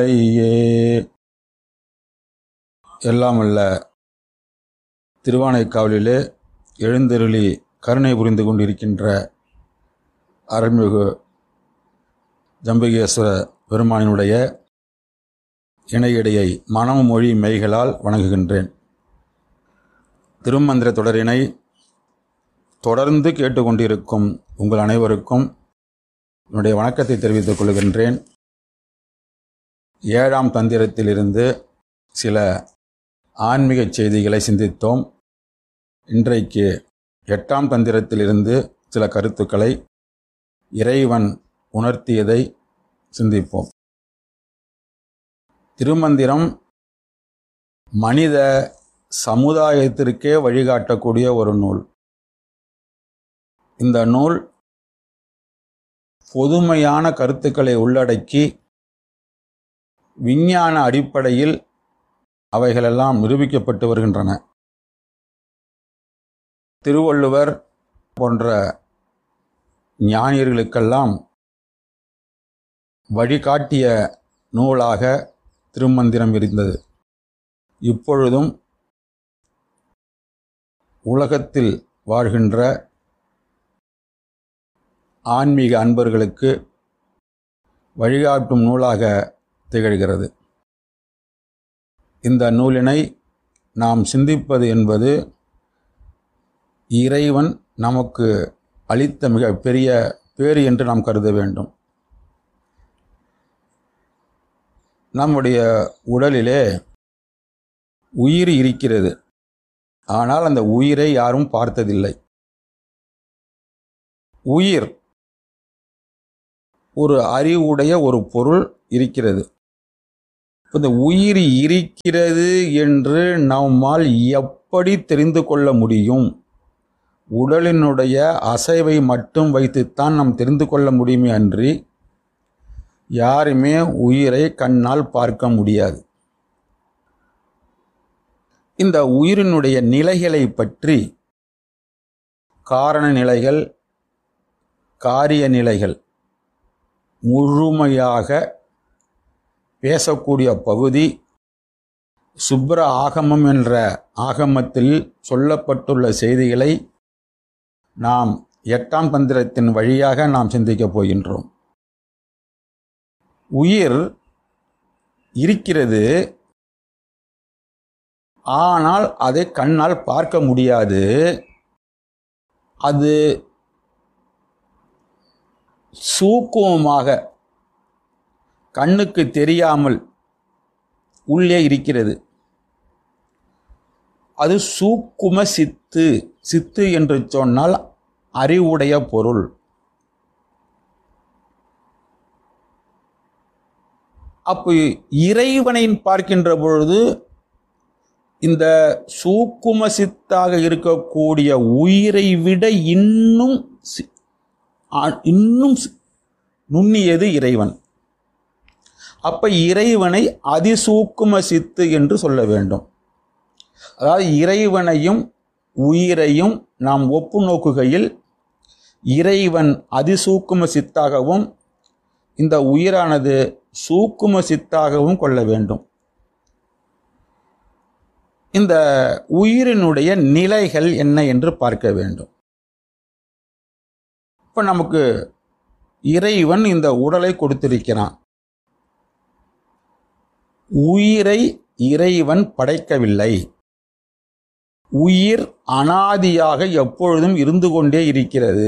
ஐயே எல்லாம் அல்ல திருவானைக்காவலிலே எழுந்தருளி கருணை புரிந்து கொண்டிருக்கின்ற அருள்மிகு ஜம்பகேஸ்வர பெருமானினுடைய இணையடையை மனம் மொழி மெய்களால் வணங்குகின்றேன் திருமந்திர தொடரினை தொடர்ந்து கேட்டுக்கொண்டிருக்கும் உங்கள் அனைவருக்கும் என்னுடைய வணக்கத்தை தெரிவித்துக் கொள்கின்றேன் ஏழாம் தந்திரத்திலிருந்து சில ஆன்மீக செய்திகளை சிந்தித்தோம் இன்றைக்கு எட்டாம் தந்திரத்திலிருந்து சில கருத்துக்களை இறைவன் உணர்த்தியதை சிந்திப்போம் திருமந்திரம் மனித சமுதாயத்திற்கே வழிகாட்டக்கூடிய ஒரு நூல் இந்த நூல் பொதுமையான கருத்துக்களை உள்ளடக்கி விஞ்ஞான அடிப்படையில் அவைகளெல்லாம் நிரூபிக்கப்பட்டு வருகின்றன திருவள்ளுவர் போன்ற ஞானியர்களுக்கெல்லாம் வழிகாட்டிய நூலாக திருமந்திரம் இருந்தது இப்பொழுதும் உலகத்தில் வாழ்கின்ற ஆன்மீக அன்பர்களுக்கு வழிகாட்டும் நூலாக திகழ்கிறது இந்த நூலினை நாம் சிந்திப்பது என்பது இறைவன் நமக்கு அளித்த மிக பெரிய பேறு என்று நாம் கருத வேண்டும் நம்முடைய உடலிலே உயிர் இருக்கிறது ஆனால் அந்த உயிரை யாரும் பார்த்ததில்லை உயிர் ஒரு அறிவுடைய ஒரு பொருள் இருக்கிறது இந்த உயிர் இருக்கிறது என்று நம்மால் எப்படி தெரிந்து கொள்ள முடியும் உடலினுடைய அசைவை மட்டும் வைத்துத்தான் நாம் தெரிந்து கொள்ள முடியுமே அன்றி யாருமே உயிரை கண்ணால் பார்க்க முடியாது இந்த உயிரினுடைய நிலைகளை பற்றி காரண நிலைகள் காரிய நிலைகள் முழுமையாக பேசக்கூடிய பகுதி சுப்ர ஆகமம் என்ற ஆகமத்தில் சொல்லப்பட்டுள்ள செய்திகளை நாம் எட்டாம் தந்திரத்தின் வழியாக நாம் சிந்திக்கப் போகின்றோம் உயிர் இருக்கிறது ஆனால் அதை கண்ணால் பார்க்க முடியாது அது சூக்குமமாக கண்ணுக்கு தெரியாமல் உள்ளே இருக்கிறது அது சூக்கும சித்து சித்து என்று சொன்னால் அறிவுடைய பொருள் அப்போ இறைவனை பார்க்கின்ற பொழுது இந்த சூக்கும சித்தாக இருக்கக்கூடிய உயிரை விட இன்னும் இன்னும் நுண்ணியது இறைவன் அப்ப இறைவனை அதிசூக்கும சித்து என்று சொல்ல வேண்டும் அதாவது இறைவனையும் உயிரையும் நாம் ஒப்பு நோக்குகையில் இறைவன் அதிசூக்கும சித்தாகவும் இந்த உயிரானது சூக்கும சித்தாகவும் கொள்ள வேண்டும் இந்த உயிரினுடைய நிலைகள் என்ன என்று பார்க்க வேண்டும் இப்போ நமக்கு இறைவன் இந்த உடலை கொடுத்திருக்கிறான் உயிரை இறைவன் படைக்கவில்லை உயிர் அனாதியாக எப்பொழுதும் இருந்து கொண்டே இருக்கிறது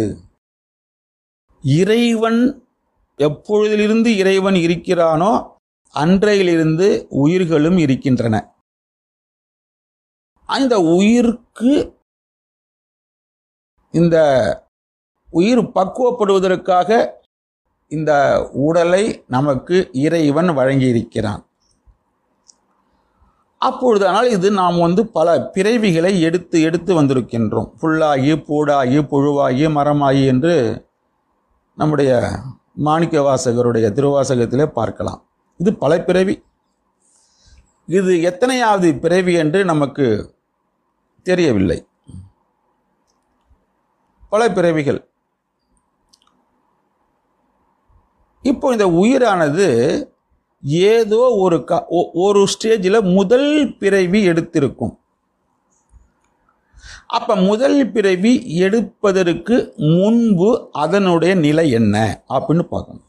இறைவன் எப்பொழுதிலிருந்து இறைவன் இருக்கிறானோ அன்றையிலிருந்து உயிர்களும் இருக்கின்றன அந்த உயிருக்கு இந்த உயிர் பக்குவப்படுவதற்காக இந்த உடலை நமக்கு இறைவன் வழங்கியிருக்கிறான் அப்பொழுதானால் இது நாம் வந்து பல பிறவிகளை எடுத்து எடுத்து வந்திருக்கின்றோம் புல்லாகி பூடாகி புழுவாகி மரமாகி என்று நம்முடைய மாணிக்க வாசகருடைய திருவாசகத்திலே பார்க்கலாம் இது பல பிறவி இது எத்தனையாவது பிறவி என்று நமக்கு தெரியவில்லை பல பிறவிகள் இப்போ இந்த உயிரானது ஏதோ ஒரு க ஒ- ஒரு ஸ்டேஜில் முதல் பிறவி எடுத்திருக்கும் அப்ப முதல் பிறவி எடுப்பதற்கு முன்பு அதனுடைய நிலை என்ன அப்படின்னு பார்க்கணும்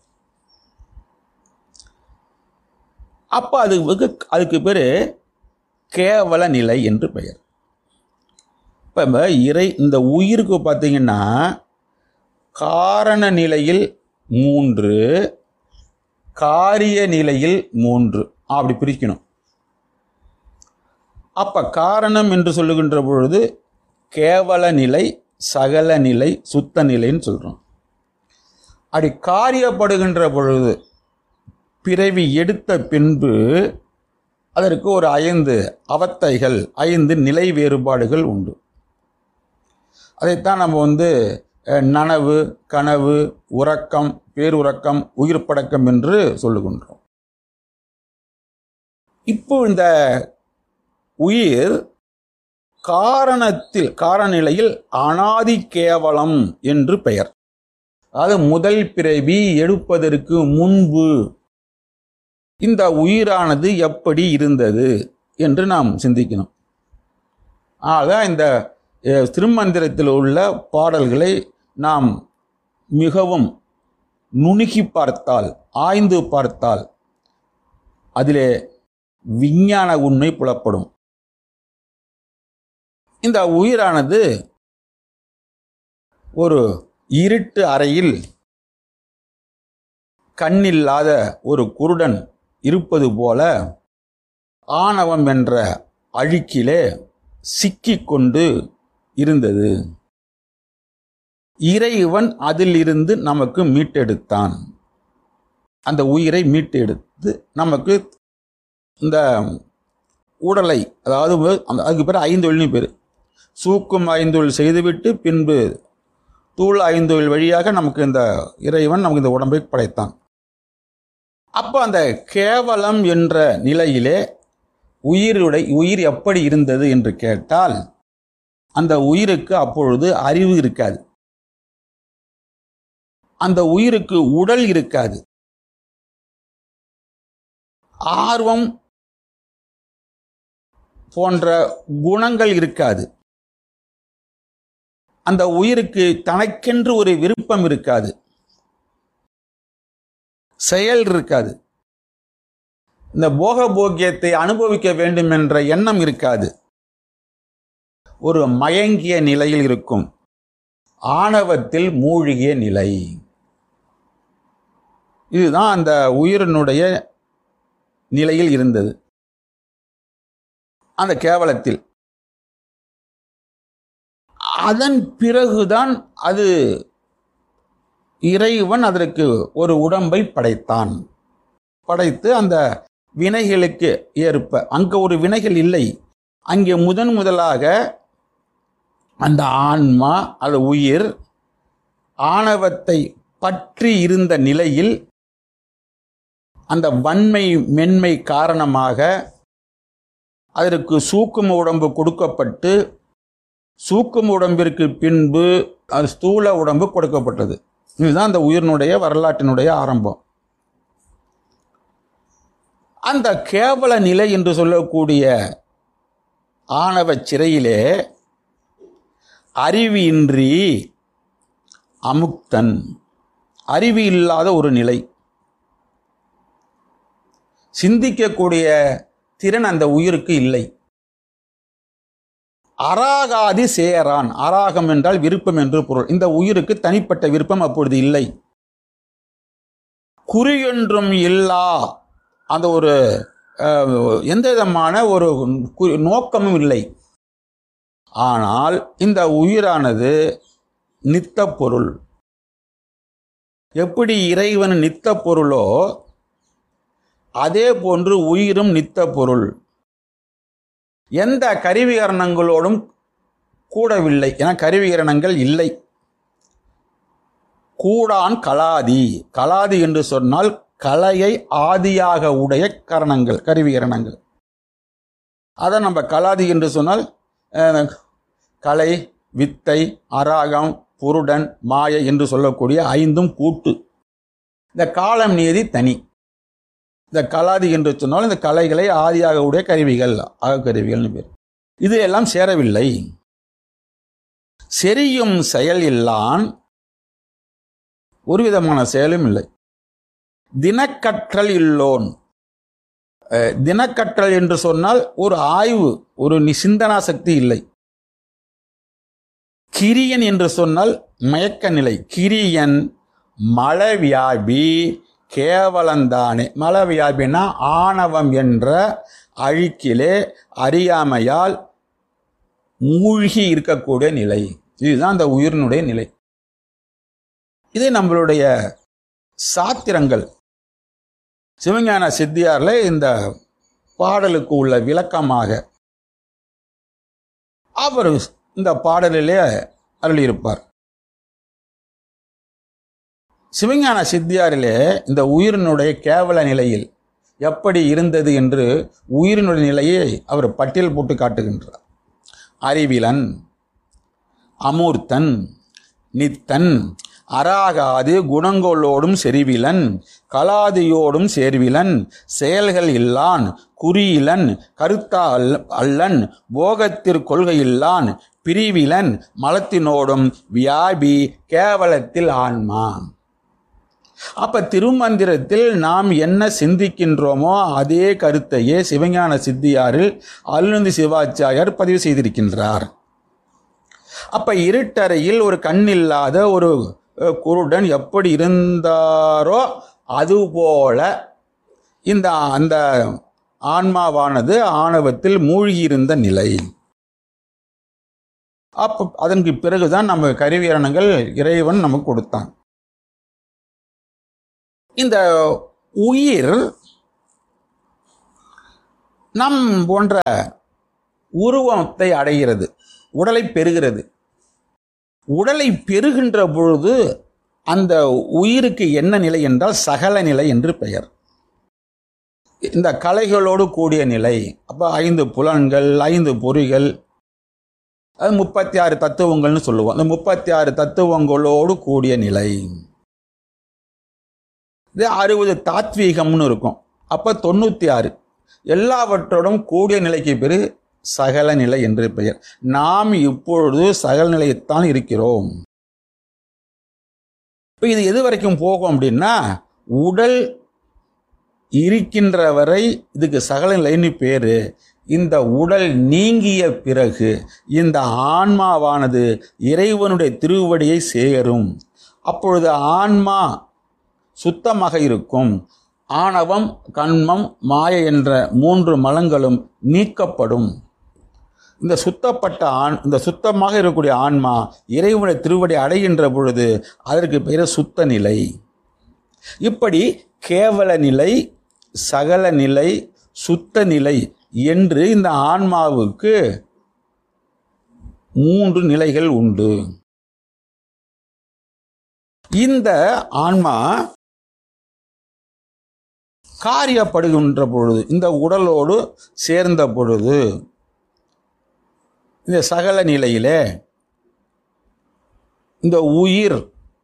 அப்ப அதுக்கு அதுக்கு பேரு கேவல நிலை என்று பெயர் இப்ப இந்த இறை இந்த உயிருக்கு பார்த்தீங்கன்னா காரண நிலையில் மூன்று காரிய நிலையில் மூன்று அப்படி பிரிக்கணும் அப்ப காரணம் என்று சொல்லுகின்ற பொழுது கேவல நிலை சகல நிலை சுத்த நிலைன்னு சொல்றோம் அப்படி காரியப்படுகின்ற பொழுது பிறவி எடுத்த பின்பு அதற்கு ஒரு ஐந்து அவத்தைகள் ஐந்து நிலை வேறுபாடுகள் உண்டு அதைத்தான் நம்ம வந்து அஹ், நனவு கனவு உறக்கம் பேருறக்கம் உயிர் படக்கம் என்று சொல்லுகின்றோம் இப்போ இந்த உயிர் காரணத்தில் காரநிலையில் அனாதி கேவலம் என்று பெயர் அதாவது முதல் பிறவி எடுப்பதற்கு முன்பு இந்த உயிரானது எப்படி இருந்தது என்று நாம் சிந்திக்கணும் ஆக இந்த அஹ், திருமந்திரத்தில் உள்ள பாடல்களை நாம் மிகவும் நுணுகி பார்த்தால் ஆய்ந்து பார்த்தால் அதிலே விஞ்ஞான உண்மை புலப்படும் இந்த உயிரானது ஒரு இருட்டு அறையில் கண்ணில்லாத ஒரு குருடன் இருப்பது போல ஆணவம் என்ற அழுக்கிலே சிக்கிக்கொண்டு இருந்தது இறைவன் அதிலிருந்து நமக்கு மீட்டெடுத்தான் அந்த உயிரை மீட்டெடுத்து நமக்கு இந்த உடலை அதாவது அந்த- அதுக்கு பேர் ஐந்தொழில்னு பேர் சூக்கும் ஐந்தொழில் செய்துவிட்டு பின்பு தூள் ஐந்தொழில் வழியாக நமக்கு இந்த இறைவன் நமக்கு இந்த உடம்பை படைத்தான் அப்போ அந்த கேவலம் என்ற நிலையிலே உயிருடை உயிர் எப்படி இருந்தது என்று கேட்டால் அந்த உயிருக்கு அப்பொழுது அறிவு இருக்காது அந்த உயிருக்கு உடல் இருக்காது ஆர்வம் போன்ற குணங்கள் இருக்காது அந்த உயிருக்கு தனக்கென்று ஒரு விருப்பம் இருக்காது செயல் இருக்காது இந்த போக போக்கியத்தை அனுபவிக்க வேண்டும் என்ற எண்ணம் இருக்காது ஒரு மயங்கிய நிலையில் இருக்கும் ஆணவத்தில் மூழ்கிய நிலை இதுதான் அந்த உயிரினுடைய நிலையில் இருந்தது அந்த கேவலத்தில் அதன் பிறகுதான் அது இறைவன் அதற்கு ஒரு உடம்பை படைத்தான் படைத்து அந்த வினைகளுக்கு ஏற்ப அங்க ஒரு வினைகள் இல்லை அங்கே முதன் முதலாக அந்த ஆன்மா அது உயிர் ஆணவத்தை பற்றி இருந்த நிலையில் அந்த வன்மை மென்மை காரணமாக அதற்கு சூக்கும உடம்பு கொடுக்கப்பட்டு சூக்கும உடம்பிற்கு பின்பு அது ஸ்தூல உடம்பு கொடுக்கப்பட்டது இதுதான் அந்த உயிரினுடைய வரலாற்றினுடைய ஆரம்பம் அந்த கேவல நிலை என்று சொல்லக்கூடிய ஆணவ சிறையிலே அறிவின்றி அமுக்தன் அறிவு இல்லாத ஒரு நிலை சிந்திக்கக்கூடிய திறன் அந்த உயிருக்கு இல்லை அராகாதி சேரான் அராகம் என்றால் விருப்பம் என்று பொருள் இந்த உயிருக்கு தனிப்பட்ட விருப்பம் அப்பொழுது இல்லை குறியொன்றும் இல்லா அந்த ஒரு அஹ், எந்த விதமான ஒரு கு- நோக்கமும் இல்லை ஆனால் இந்த உயிரானது நித்த பொருள் எப்படி இறைவன் நித்த பொருளோ அதே போன்று உயிரும் நித்த பொருள் எந்த கருவிகரணங்களோடும் கூடவில்லை என கருவிகரணங்கள் இல்லை கூடான் கலாதி கலாதி என்று சொன்னால் கலையை ஆதியாக உடைய கரணங்கள் கருவிகரணங்கள் அதை நம்ம கலாதி என்று சொன்னால் அஹ், கலை வித்தை அராகம் புருடன் மாயை என்று சொல்லக்கூடிய ஐந்தும் கூட்டு இந்த காலம் நீதி தனி இந்த கலாதி என்று சொன்னால் இந்த கலைகளை ஆதியாக உடைய கருவிகள் ஆகக்கருவிகள்னு பேர் இது எல்லாம் சேரவில்லை செரியும் செயல் இல்லான் ஒரு விதமான செயலும் இல்லை தினக்கற்றல் இல்லோன் அஹ், தினக்கற்றல் என்று சொன்னால் ஒரு ஆய்வு ஒரு நி- சிந்தனா சக்தி இல்லை கிரியன் என்று சொன்னால் மயக்க நிலை கிரியன் மலவியாபி கேவலந்தானே மலவியாபினா ஆணவம் என்ற அழுக்கிலே அறியாமையால் மூழ்கி இருக்கக்கூடிய நிலை இதுதான் அந்த உயிரினுடைய நிலை இது நம்மளுடைய சாத்திரங்கள் சிவஞான சித்தியார்ல இந்த பாடலுக்கு உள்ள விளக்கமாக அவர் இந்த பாடலிலே அருளியிருப்பார் சிவஞான சித்தியாரிலே இந்த உயிரினுடைய கேவல நிலையில் எப்படி இருந்தது என்று உயிரினுடைய நிலையை அவர் பட்டியல் போட்டு காட்டுகின்றார் அறிவிலன் அமூர்த்தன் நித்தன் அராகாது குணங்களோடும் செறிவிலன் கலாதியோடும் சேர்விலன் செயல்கள் இல்லான் குறியிலன் கருத்தா அல்ல- அல்லன் போகத்திற் கொள்கையில்லான் பிரிவிலன் மலத்தினோடும் வியாபி கேவலத்தில் ஆன்மா அப்ப திருமந்திரத்தில் நாம் என்ன சிந்திக்கின்றோமோ அதே கருத்தையே சிவஞான சித்தியாரில் அருணந்தி சிவாச்சாரியார் பதிவு செய்திருக்கின்றார் அப்ப இருட்டறையில் ஒரு கண்ணில்லாத ஒரு அஹ், குருடன் எப்படி இருந்தாரோ அதுபோல இந்த அந்த ஆன்மாவானது ஆணவத்தில் மூழ்கியிருந்த நிலை அப்ப அதற்கு பிறகுதான் நம்ம கருவியரணங்கள் இறைவன் நமக்கு கொடுத்தான் இந்த உயிர் நம் போன்ற உருவத்தை அடைகிறது உடலை பெறுகிறது உடலை பெறுகின்ற பொழுது அந்த உயிருக்கு என்ன நிலை என்றால் சகல நிலை என்று பெயர் இந்த கலைகளோடு கூடிய நிலை அப்போ ஐந்து புலன்கள் ஐந்து பொறிகள் அது முப்பத்தி ஆறு தத்துவங்கள்னு சொல்லுவோம் அந்த முப்பத்தி ஆறு தத்துவங்களோடு கூடிய நிலை இது அறுபது தாத்வீகம்னு இருக்கும் அப்போ தொண்ணூற்றி ஆறு எல்லாவற்றோடும் கூடிய நிலைக்கு பேர் சகல நிலை என்று பெயர் நாம் இப்பொழுது சகல நிலையத்தான் இருக்கிறோம் இப்போ இது எது வரைக்கும் போகும் அப்படின்னா உடல் இருக்கின்ற வரை இதுக்கு சகல நிலைன்னு பேரு இந்த உடல் நீங்கிய பிறகு இந்த ஆன்மாவானது இறைவனுடைய திருவடியை சேரும் அப்பொழுது ஆன்மா சுத்தமாக இருக்கும் ஆணவம் கண்மம் மாய என்ற மூன்று மலங்களும் நீக்கப்படும் இந்த சுத்தப்பட்ட ஆண் இந்த சுத்தமாக இருக்கக்கூடிய ஆன்மா இறைவனுடைய திருவடி அடைகின்ற பொழுது அதற்கு பெயர் சுத்த நிலை இப்படி கேவல நிலை சகல நிலை சுத்த நிலை என்று இந்த ஆன்மாவுக்கு மூன்று நிலைகள் உண்டு இந்த ஆன்மா காரியப்படுகின்ற பொழுது இந்த உடலோடு சேர்ந்த பொழுது இந்த சகல நிலையிலே இந்த உயிர்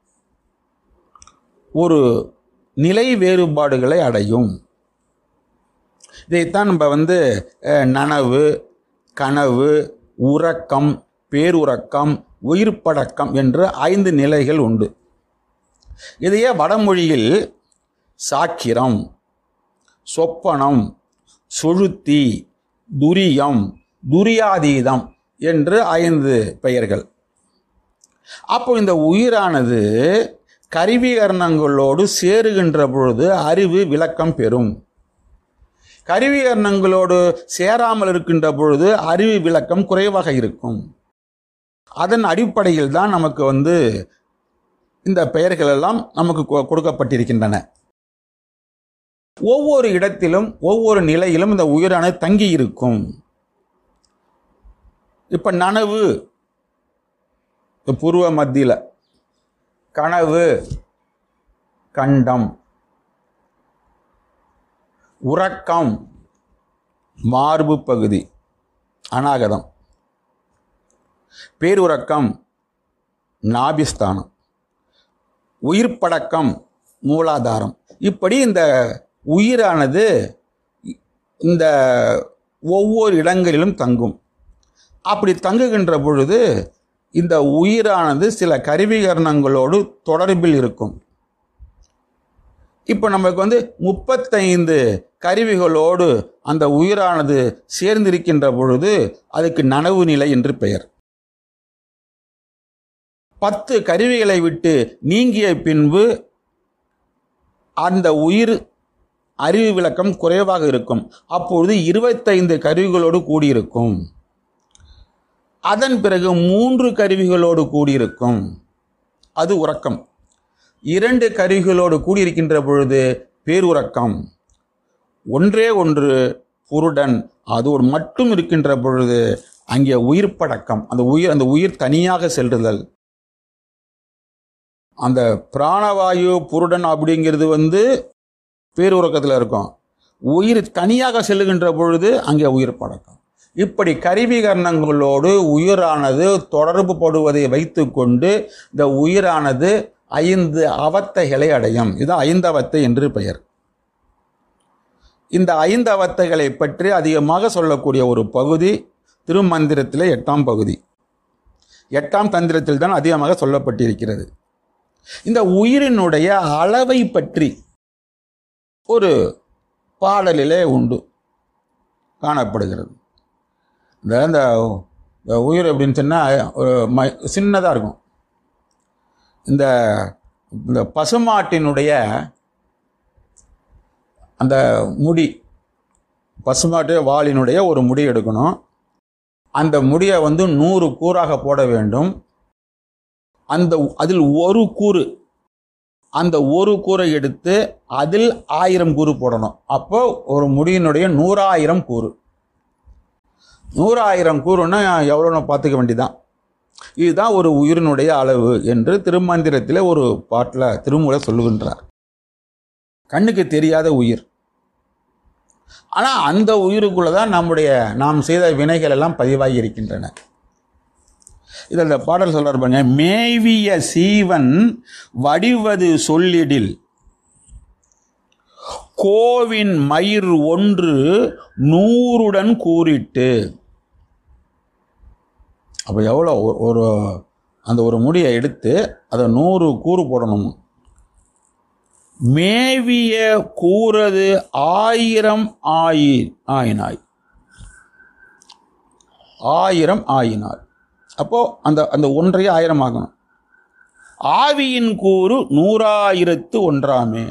ஒரு நிலை வேறுபாடுகளை அடையும் இதைத்தான் நம்ம வந்து அஹ், நனவு கனவு உறக்கம் பேருறக்கம் உயிர்ப்படக்கம் என்று ஐந்து நிலைகள் உண்டு இதையே வடமொழியில் சாக்கிரம் சொப்பனம் சுழுத்தி துரியம் துரியாதீதம் என்று ஐந்து பெயர்கள் அப்போ இந்த உயிரானது கருவிகரணங்களோடு சேருகின்ற பொழுது அறிவு விளக்கம் பெறும் கருவிகரணங்களோடு சேராமல் இருக்கின்ற பொழுது அறிவு விளக்கம் குறைவாக இருக்கும் அதன் அடிப்படையில் தான் நமக்கு வந்து இந்த பெயர்கள் எல்லாம் நமக்கு கொ- கொடுக்கப்பட்டிருக்கின்றன ஒவ்வொரு இடத்திலும் ஒவ்வொரு நிலையிலும் இந்த உயிரானது தங்கி இருக்கும் இப்ப நனவு இந்த பூர்வ மத்தியில கனவு கண்டம் உறக்கம் மார்பு பகுதி அநாகதம் பேருறக்கம் நாபிஸ்தானம் உயிர்ப்படக்கம் மூலாதாரம் இப்படி இந்த உயிரானது இந்த ஒவ்வொரு இடங்களிலும் தங்கும் அப்படி தங்குகின்ற பொழுது இந்த உயிரானது சில கருவிகரணங்களோடு தொடர்பில் இருக்கும் இப்போ நமக்கு வந்து முப்பத்தைந்து கருவிகளோடு அந்த உயிரானது சேர்ந்திருக்கின்ற பொழுது அதுக்கு நனவு நிலை என்று பெயர் பத்து கருவிகளை விட்டு நீங்கிய பின்பு அந்த உயிர் அறிவு விளக்கம் குறைவாக இருக்கும் அப்பொழுது இருபத்தைந்து கருவிகளோடு கூடியிருக்கும் அதன் பிறகு மூன்று கருவிகளோடு கூடியிருக்கும் அது உறக்கம் இரண்டு கருவிகளோடு கூடியிருக்கின்ற பொழுது பேருறக்கம் ஒன்றே ஒன்று புருடன் அதோடு மட்டும் இருக்கின்ற பொழுது அங்கே உயிர் படக்கம் அந்த உயிர் அந்த உயிர் தனியாக செல்லுதல் அந்த பிராணவாயு புருடன் அப்படிங்கிறது வந்து பேருறக்கத்தில் இருக்கும் உயிர் தனியாக செல்லுகின்ற பொழுது அங்கே உயிர் படக்கம் இப்படி கருவிகரணங்களோடு உயிரானது தொடர்பு படுவதை வைத்துக்கொண்டு இந்த உயிரானது ஐந்து அவத்தைகளை அடையும் இது ஐந்தவத்தை என்று பெயர் இந்த ஐந்து அவத்தைகளை பற்றி அதிகமாக சொல்லக்கூடிய ஒரு பகுதி திருமந்திரத்திலே எட்டாம் பகுதி எட்டாம் தந்திரத்தில் தான் அதிகமாக சொல்லப்பட்டிருக்கிறது இந்த உயிரினுடைய அளவை பற்றி ஒரு பாடலிலே உண்டு காணப்படுகிறது இந்த இந்த இந்த உயிர் அப்படின்னு சொன்னால் ஒரு ம சின்னதாக இருக்கும் இந்த இந்த பசுமாட்டினுடைய அந்த முடி பசுமாட்டு வாளினுடைய ஒரு முடி எடுக்கணும் அந்த முடியை வந்து நூறு கூறாக போட வேண்டும் அந்த அதில் ஒரு கூறு அந்த ஒரு கூரை எடுத்து அதில் ஆயிரம் கூறு போடணும் அப்போ ஒரு முடியினுடைய நூறாயிரம் கூறு நூறாயிரம் கூறுன்னா எவ்வளோன்னு பார்த்துக்க வேண்டியதான் இதுதான் ஒரு உயிரினுடைய அளவு என்று திருமந்திரத்தில் ஒரு பாட்டில் திருமூல சொல்லுகின்றார் கண்ணுக்கு தெரியாத உயிர் ஆனால் அந்த உயிருக்குள்ள தான் நம்முடைய நாம் செய்த வினைகள் எல்லாம் பதிவாகி இருக்கின்றன இதில் இந்த பாடல் சொல்றார் பாருங்க மேவிய சீவன் வடிவது சொல்லிடில் கோவின் மயிர் ஒன்று நூறுடன் கூறிட்டு அப்போ எவ்வளோ ஒரு- ஒரு அந்த ஒரு முடியை எடுத்து அதை நூறு கூறு போடணும் மேவிய கூறது ஆயிரம் ஆயி ஆயினாய் ஆயிரம் ஆயினார் அப்போ அந்த அந்த ஒன்றையே ஆயிரம் ஆகணும் ஆவியின் கூறு நூறாயிரத்து ஒன்றாமே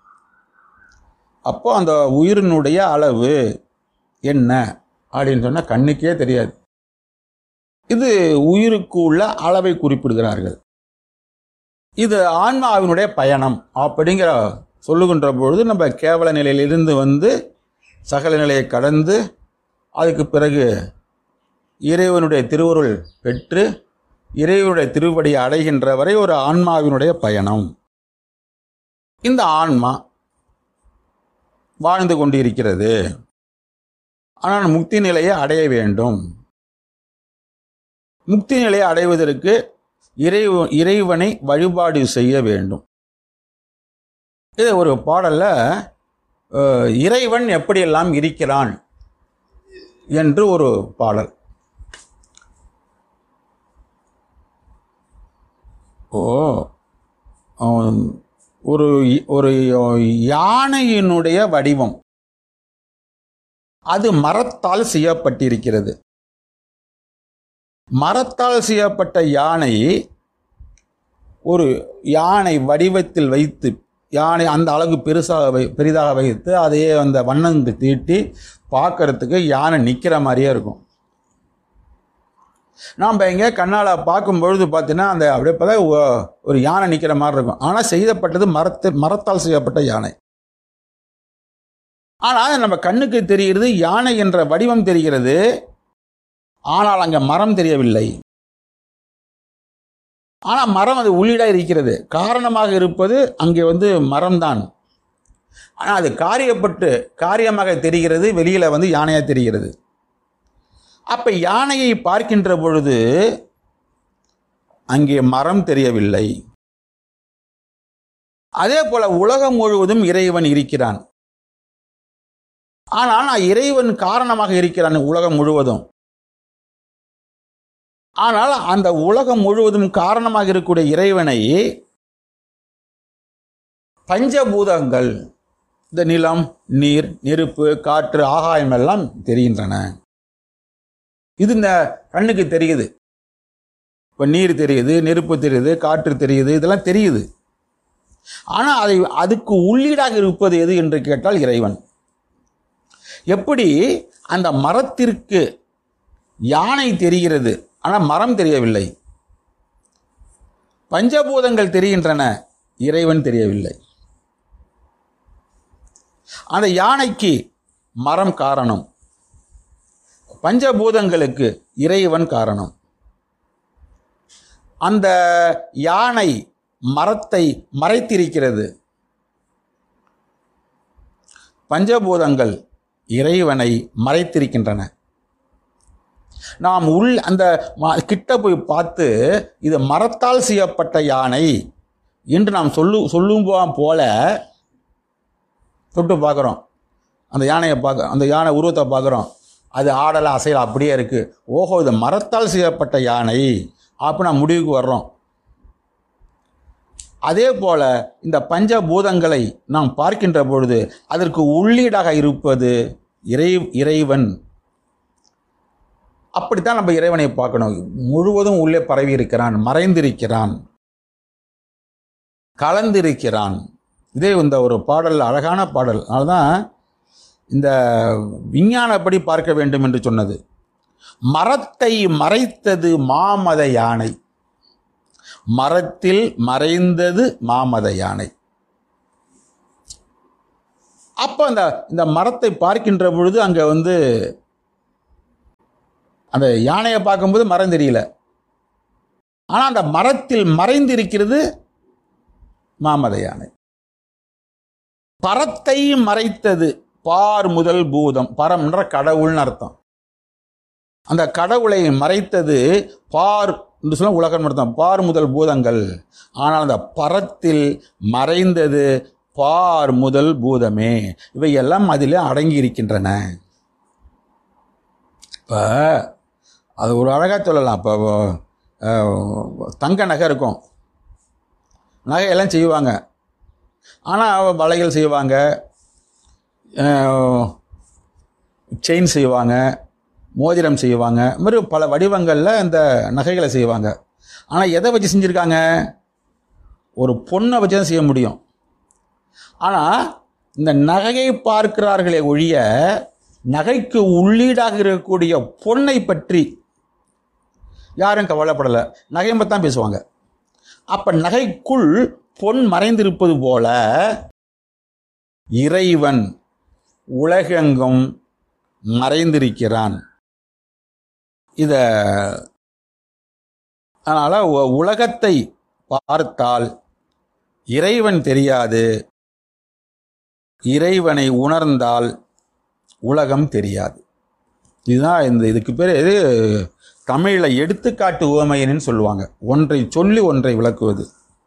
அப்போ அந்த உயிரினுடைய அளவு என்ன அப்படின்னு சொன்னால் கண்ணுக்கே தெரியாது இது உயிருக்கு உள்ள அளவை குறிப்பிடுகிறார்கள் இது ஆன்மாவினுடைய பயணம் அப்படிங்கிற சொல்லுகின்ற பொழுது நம்ம கேவல நிலையிலிருந்து வந்து சகல நிலையை கடந்து அதுக்கு பிறகு இறைவனுடைய திருவருள் பெற்று இறைவனுடைய திருவடியை அடைகின்ற வரை ஒரு ஆன்மாவினுடைய பயணம் இந்த ஆன்மா வாழ்ந்து கொண்டிருக்கிறது ஆனால் முக்தி நிலையை அடைய வேண்டும் முக்தி நிலையை அடைவதற்கு இறைவ இறைவனை வழிபாடு செய்ய வேண்டும் இது ஒரு பாடல்ல அஹ், இறைவன் எப்படியெல்லாம் இருக்கிறான் என்று ஒரு பாடல் ஓ அவன் ஒரு ஒரு யானையினுடைய வடிவம் அது மரத்தால் செய்யப்பட்டிருக்கிறது மரத்தால் செய்யப்பட்ட யானை ஒரு யானை வடிவத்தில் வைத்து யானை அந்த அளவுக்கு பெருசாக வை பெரிதாக வைத்து அதையே அந்த வண்ணந்து தீட்டி பார்க்கறதுக்கு யானை நிற்கிற மாதிரியே இருக்கும் நாம் எங்கே கண்ணால் பார்க்கும் பொழுது பார்த்தீங்கன்னா அந்த அப்படியே பார்த்தா ஒ- ஒரு யானை நிற்கிற மாதிரி இருக்கும் ஆனால் செய்யப்பட்டது மரத்து மரத்தால் செய்யப்பட்ட யானை ஆனால் நம்ம கண்ணுக்கு தெரிகிறது யானை என்ற வடிவம் தெரிகிறது ஆனால் அங்கே மரம் தெரியவில்லை ஆனால் மரம் அது உள்ளீடாக இருக்கிறது காரணமாக இருப்பது அங்கே வந்து மரம்தான் ஆனால் அது காரியப்பட்டு காரியமாக தெரிகிறது வெளியில் வந்து யானையாக தெரிகிறது அப்ப யானையை பார்க்கின்ற பொழுது அங்கே மரம் தெரியவில்லை அதே போல உலகம் முழுவதும் இறைவன் இருக்கிறான் ஆனால் நான் இறைவன் காரணமாக இருக்கிறான் உலகம் முழுவதும் ஆனால் அந்த உலகம் முழுவதும் காரணமாக இருக்கக்கூடிய இறைவனை பஞ்சபூதங்கள் இந்த நிலம் நீர் நெருப்பு காற்று ஆகாயம் எல்லாம் தெரிகின்றன இது இந்த கண்ணுக்கு தெரியுது இப்போ நீர் தெரியுது நெருப்பு தெரியுது காற்று தெரியுது இதெல்லாம் தெரியுது ஆனால் அதை அதுக்கு உள்ளீடாக இருப்பது எது என்று கேட்டால் இறைவன் எப்படி அந்த மரத்திற்கு யானை தெரிகிறது ஆனால் மரம் தெரியவில்லை பஞ்சபூதங்கள் தெரிகின்றன இறைவன் தெரியவில்லை அந்த யானைக்கு மரம் காரணம் பஞ்சபூதங்களுக்கு இறைவன் காரணம் அந்த யானை மரத்தை மறைத்திருக்கிறது பஞ்சபூதங்கள் இறைவனை மறைத்திருக்கின்றன நாம் உள் அந்த ம- கிட்ட போய் பார்த்து இது மரத்தால் செய்யப்பட்ட யானை என்று நாம் சொல்லு சொல்லும் போ- போல தொட்டு பார்க்குறோம் அந்த யானையை பார்க்க அந்த யானை உருவத்தை பார்க்குறோம் அது ஆடலை அசையல அப்படியே இருக்குது ஓஹோ இது மரத்தால் செய்யப்பட்ட யானை அப்படி நான் முடிவுக்கு வர்றோம் அதே போல இந்த பஞ்சபூதங்களை நாம் பார்க்கின்ற பொழுது அதற்கு உள்ளீடாக இருப்பது இறை இறைவன் அப்படித்தான் நம்ம இறைவனை பார்க்கணும் முழுவதும் உள்ளே பரவி இருக்கிறான் மறைந்திருக்கிறான் கலந்திருக்கிறான் இதே இந்த ஒரு பாடல் அழகான பாடல் அதனால்தான் இந்த விஞ்ஞானப்படி பார்க்க வேண்டும் என்று சொன்னது மரத்தை மறைத்தது மாமத யானை மரத்தில் மறைந்தது மாமத யானை அப்போ அந்த இந்த மரத்தை பார்க்கின்ற பொழுது அங்கே வந்து அந்த யானையை பார்க்கும்போது மரம் தெரியல ஆனால் அந்த மரத்தில் மறைந்திருக்கிறது மாமத யானை பரத்தை மறைத்தது பார் முதல் பூதம் பரம்ன்ற கடவுள்னு அர்த்தம் அந்த கடவுளை மறைத்தது பார் என்று சொல்ல உலகம் அர்த்தம் பார் முதல் பூதங்கள் ஆனால் அந்த பரத்தில் மறைந்தது பார் முதல் பூதமே இவையெல்லாம் அதிலே அடங்கி இருக்கின்றன இப்போ அது ஒரு அழகாக சொல்லலாம் இப்போ அஹ், தங்க நகை இருக்கும் நகையெல்லாம் செய்வாங்க ஆனால் வளையல் செய்வாங்க செயின் செய்வாங்க மோதிரம் செய்வாங்க இது மாதிரி பல வடிவங்களில் இந்த நகைகளை செய்வாங்க ஆனால் எதை வச்சு செஞ்சுருக்காங்க ஒரு பொண்ணை வச்சு தான் செய்ய முடியும் ஆனால் இந்த நகையை பார்க்கிறார்களே ஒழிய நகைக்கு உள்ளீடாக இருக்கக்கூடிய பொண்ணை பற்றி யாரும் கவலைப்படலை நகையை பற்றி தான் பேசுவாங்க அப்ப நகைக்குள் பொன் மறைந்திருப்பது போல இறைவன் உலகெங்கும் மறைந்திருக்கிறான் இத அதனால உ- உலகத்தை பார்த்தால் இறைவன் தெரியாது இறைவனை உணர்ந்தால் உலகம் தெரியாது இதுதான் இந்த இதுக்கு பேர் இது தமிழில் எடுத்துக்காட்டு உவமையன்னு சொல்லுவாங்க ஒன்றை சொல்லி ஒன்றை விளக்குவது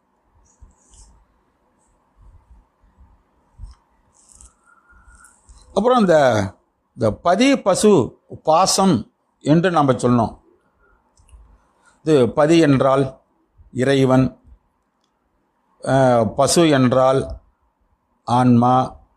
அப்புறம் இந்த இந்த பதி பசு பாசம் என்று நாம் சொன்னோம் இது பதி என்றால் இறைவன் அஹ், பசு என்றால் ஆன்மா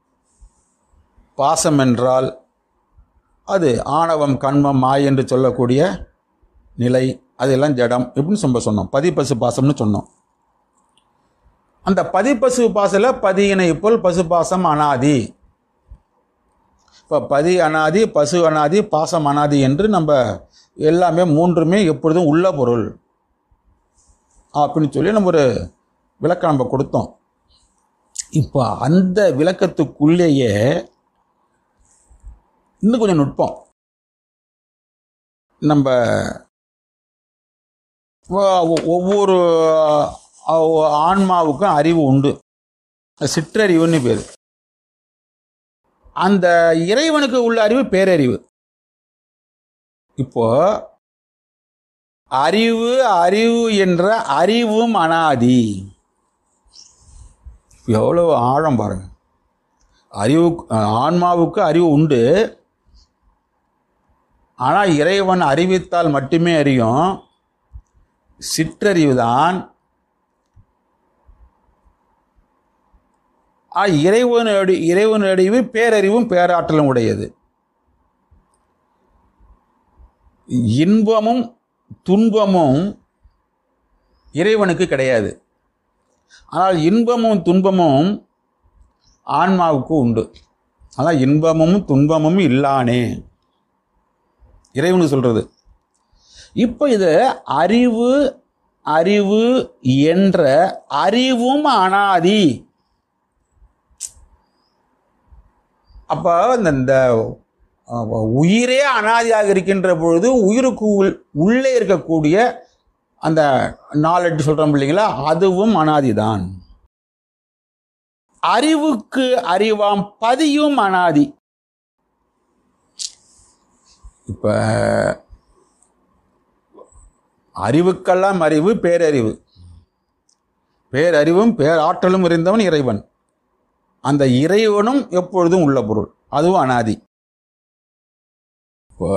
பாசம் என்றால் அது ஆணவம் கண்மம் மாய் என்று சொல்லக்கூடிய நிலை அதெல்லாம் ஜடம் இப்படின்னு நம்ம சொன்னோம் பதிப்பசு பாசம்னு சொன்னோம் அந்த பதிப்பசு பாசல பதியினை போல் பசு பாசம் அனாதி இப்போ பதி அனாதி பசு அனாதி பாசம் அனாதி என்று நம்ம எல்லாமே மூன்றுமே எப்பொழுதும் உள்ள பொருள் அப்படின்னு சொல்லி நம்ம ஒரு விளக்கம் நம்ம கொடுத்தோம் இப்போ அந்த விளக்கத்துக்குள்ளேயே இன்னும் கொஞ்சம் நுட்பம் நம்ம ஒ- ஒவ்வொரு அஹ், ஆன்மாவுக்கும் அறிவு உண்டு சிற்றறிவுன்னு பேர் அந்த இறைவனுக்கு உள்ள அறிவு பேரறிவு இப்போ அறிவு அறிவு என்ற அறிவும் அனாதி எவ்வளவு ஆழம் பாருங்க அறிவு ஆன்மாவுக்கு அறிவு உண்டு ஆனால் இறைவன் அறிவித்தால் மட்டுமே அறியும் சிற்றறிவு தான் இறைவனுடைய இறைவனுடைய பேரறிவும் பேராற்றலும் உடையது இன்பமும் துன்பமும் இறைவனுக்கு கிடையாது ஆனால் இன்பமும் துன்பமும் ஆன்மாவுக்கு உண்டு ஆனால் இன்பமும் துன்பமும் இல்லானே இறைவனு சொல்றது இப்போ இது அறிவு அறிவு என்ற அறிவும் அனாதி அப்போ இந்த இந்த அஹ், உயிரே அனாதியாக இருக்கின்ற பொழுது உயிருக்கு உள்- உள்ளே இருக்கக்கூடிய அந்த நாலெட்டு சொல்றோம் இல்லைங்களா அதுவும் அனாதிதான் அறிவுக்கு அறிவாம் பதியும் அனாதி இப்ப அறிவுக்கெல்லாம் அறிவு பேரறிவு பேரறிவும் பேராற்றலும் இருந்தவன் இறைவன் அந்த இறைவனும் எப்பொழுதும் உள்ள பொருள் அதுவும் அனாதி இப்போ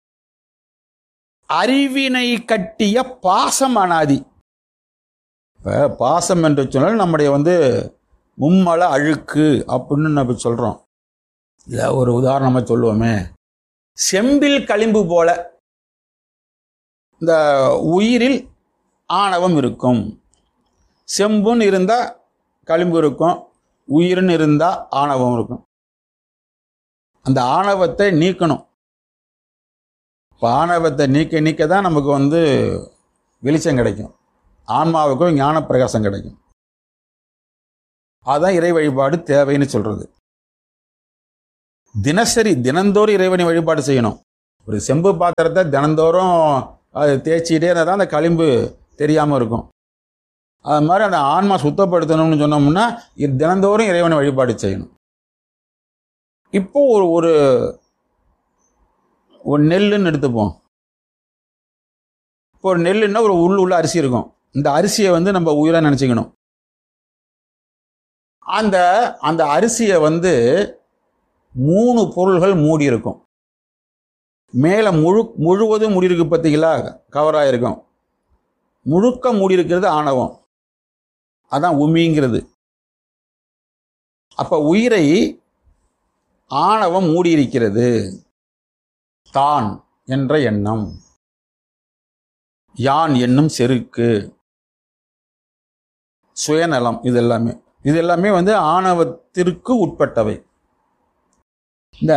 அறிவினை கட்டிய பாசம் அனாதி இப்போ பாசம் என்று சொன்னால் நம்முடைய வந்து மும்மல அழுக்கு அப்படின்னு நம்ம சொல்கிறோம் இதை ஒரு உதாரணமாக சொல்லுவோமே செம்பில் களிம்பு போல இந்த உயிரில் ஆணவம் இருக்கும் செம்புன்னு இருந்தால் களிம்பு இருக்கும் உயிர்னு இருந்தால் ஆணவம் இருக்கும் அந்த ஆணவத்தை நீக்கணும் இப்போ ஆணவத்தை நீக்க நீக்க தான் நமக்கு வந்து வெளிச்சம் கிடைக்கும் ஆன்மாவுக்கும் ஞான பிரகாசம் கிடைக்கும் அதான் இறை வழிபாடு தேவைன்னு சொல்றது தினசரி தினந்தோறும் இறைவனை வழிபாடு செய்யணும் ஒரு செம்பு பாத்திரத்தை தினந்தோறும் அது தேய்ச்சிக்கிட்டே இருந்தால் தான் அந்த களிம்பு தெரியாமல் இருக்கும் அது மாதிரி அந்த ஆன்மா சுத்தப்படுத்தணும்னு சொன்னோம்னா இது தினந்தோறும் இறைவனை வழிபாடு செய்யணும் இப்போ ஒரு ஒரு ஒரு நெல்லுன்னு எடுத்துப்போம் இப்போ ஒரு நெல்லுன்னா ஒரு உள்ள உள்ள அரிசி இருக்கும் இந்த அரிசியை வந்து நம்ம உயிரை நினச்சிக்கணும் அந்த அந்த அரிசியை வந்து மூணு பொருள்கள் மூடி இருக்கும் மேலே முழு முழுவதும் மூடி இருக்கு பார்த்தீங்களா கவராக இருக்கும் முழுக்க மூடி இருக்கிறது ஆணவம் அதான் உமிங்கிறது அப்ப உயிரை ஆணவம் மூடியிருக்கிறது தான் என்ற எண்ணம் யான் என்னும் செருக்கு சுயநலம் இது எல்லாமே இது எல்லாமே வந்து ஆணவத்திற்கு உட்பட்டவை இந்த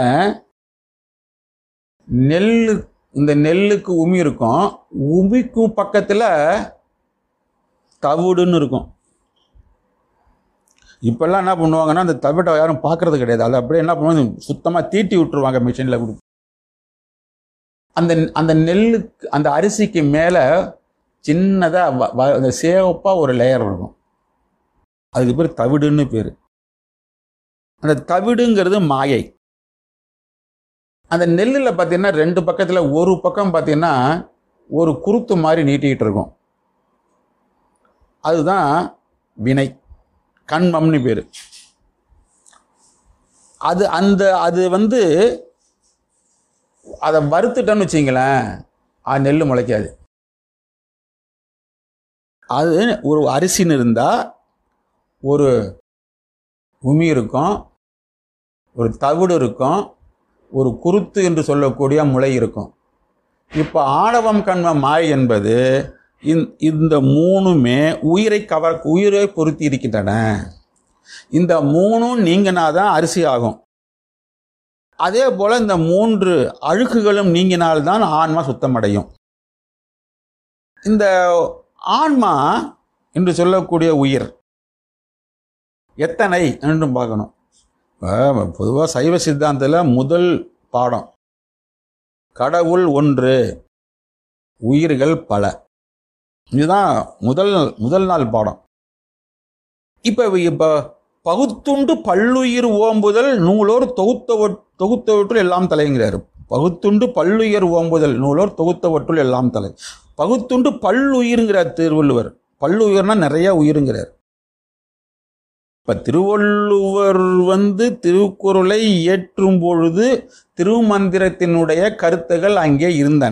நெல்லு இந்த நெல்லுக்கு உமி இருக்கும் உமிக்கு பக்கத்துல தவிடுன்னு இருக்கும் இப்பெல்லாம் என்ன பண்ணுவாங்கன்னா அந்த தவிட்டை யாரும் பார்க்கறது கிடையாது அதை அப்படியே என்ன பண்ணுவாங்க சுத்தமாக தீட்டி விட்டுருவாங்க மிஷினில் கொடுத்து அந்த அந்த நெல்லுக்கு அந்த அரிசிக்கு மேலே சின்னதாக அந்த சேவப்பாக ஒரு லேயர் இருக்கும் அதுக்கு பேர் தவிடுன்னு பேர் அந்த தவிடுங்கிறது மாயை அந்த நெல்லில் பார்த்தீங்கன்னா ரெண்டு பக்கத்தில் ஒரு பக்கம் பார்த்தீங்கன்னா ஒரு குருத்து மாதிரி நீட்டிக்கிட்டு இருக்கும் அதுதான் வினை கண்மம்னு பேர் அது அந்த அது வந்து அதை வறுத்துட்டோன்னு வச்சிங்களேன் அது நெல் முளைக்காது அது ஒரு அரிசின்னு இருந்தால் ஒரு உமி இருக்கும் ஒரு தவிடு இருக்கும் ஒரு குருத்து என்று சொல்லக்கூடிய முளை இருக்கும் இப்போ ஆணவம் கண்மம் மாய் என்பது இந்த- இந்த மூணுமே உயிரை கவர் உயிரை பொருத்தி இருக்கின்றன இந்த மூணும் நீங்கினாதான் அரிசி ஆகும் அதே போல இந்த மூன்று அழுக்குகளும் நீங்கினால்தான் ஆன்மா சுத்தமடையும் இந்த ஆன்மா என்று சொல்லக்கூடிய உயிர் எத்தனை என்று பார்க்கணும் பொதுவாக சைவ சித்தாந்தத்தில் முதல் பாடம் கடவுள் ஒன்று உயிர்கள் பல இதுதான் முதல் முதல் நாள் பாடம் இப்போ இப்போ பகுத்துண்டு பல்லுயிர் ஓம்புதல் நூலோர் தொகுத்தவற் தொகுத்தவற்றுள் எல்லாம் தலைங்கிறார் பகுத்துண்டு பல்லுயிர் ஓம்புதல் நூலோர் தொகுத்தவற்றுள் எல்லாம் தலை பகுத்துண்டு பல்லுயிர்ங்கிறார் திருவள்ளுவர் பல்லுயிர்னா நிறைய உயிருங்கிறார் இப்ப திருவள்ளுவர் வந்து திருக்குறளை இயற்றும் பொழுது திருமந்திரத்தினுடைய கருத்துகள் அங்கே இருந்தன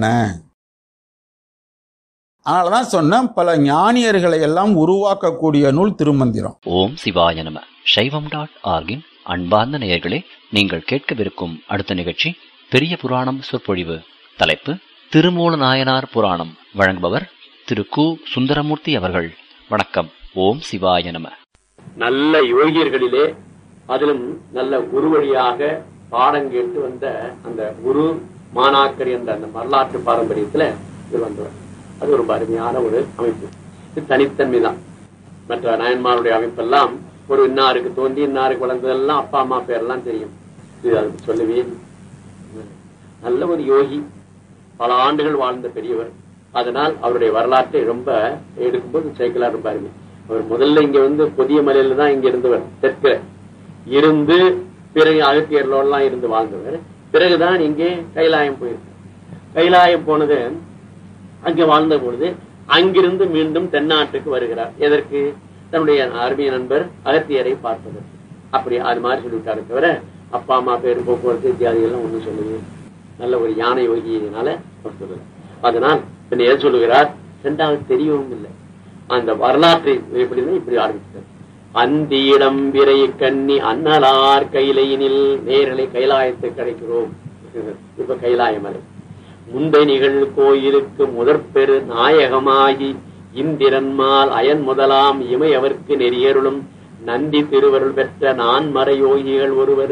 அதனாலதான் சொன்னேன் பல ஞானியர்களை எல்லாம் உருவாக்கக்கூடிய நூல் திருமந்திரம் ஓம் சிவாய நம சைவம் டாட் ஆர்கின் அன்பார்ந்த நேயர்களே நீங்கள் கேட்கவிருக்கும் அடுத்த நிகழ்ச்சி பெரிய புராணம் சொற்பொழிவு தலைப்பு திருமூல நாயனார் புராணம் வழங்குபவர் திரு கு சுந்தரமூர்த்தி அவர்கள் வணக்கம் ஓம் சிவாய நம நல்ல யோகியர்களிலே அதிலும் நல்ல குரு வழியாக பாடம் கேட்டு வந்த அந்த குரு மாணாக்கர் என்ற அந்த வரலாற்று பாரம்பரியத்துல இது வந்தவர் அது ரொம்ப அருமையான ஒரு அமைப்பு இது தனித்தன்மை தான் மற்ற நாயன்மாருடைய அமைப்பெல்லாம் ஒரு இன்னாருக்கு தோன்றி இன்னாருக்கு வளர்ந்ததெல்லாம் அப்பா அம்மா பேரெல்லாம் தெரியும் இது அதுக்கு சொல்லவே இல்லை. நல்ல ஒரு யோகி பல ஆண்டுகள் வாழ்ந்த பெரியவர் அதனால் அவருடைய வரலாற்றை ரொம்ப எடுக்கும்போது சைக்கிளா ரொம்ப அருமை அவர் முதல்ல இங்க வந்து புதிய மலையில தான் இங்க இருந்தவர் தெற்குல இருந்து பிறகு அகத்தியர்களோடலாம் இருந்து வாழ்ந்தவர் பிறகுதான் இங்கே கைலாயம் போயிருக்கார் கைலாயம் போனது அங்க வாழ்ந்த பொழுது அங்கிருந்து மீண்டும் தென்னாட்டுக்கு வருகிறார் எதற்கு தன்னுடைய அருமைய நண்பர் அகத்தியரை பார்ப்பதற்கு அப்படி அது மாதிரி சொல்லிவிட்டாரு தவிர அப்பா அம்மா பேர் போக்குவரத்து இத்தியாதி எல்லாம் ஒண்ணும் சொல்லவே இல்லை. நல்ல ஒரு யானை யோகியினால அவர் சொல்லல அதனால் பின்ன எது சொல்லுகிறார் ரெண்டாவது தெரியவும் இல்லை அந்த வரலாற்றை எப்படின்னா இப்படி ஆரம்பித்தார் அந்தியிடம் விரை கண்ணி அன்னலார் கைலையினில் நேரலை கைலாயத்தை கிடைக்கிறோம் இப்ப கைலாய மலை முந்தை நிகழ் கோயிலுக்கு முதற்பெரு நாயகமாகி இந்திரன்மால் அயன் முதலாம் இமை அவர்க்கு நெறியருளும் நந்தி திருவருள் பெற்ற நான்மறை யோகிகள் ஒருவர்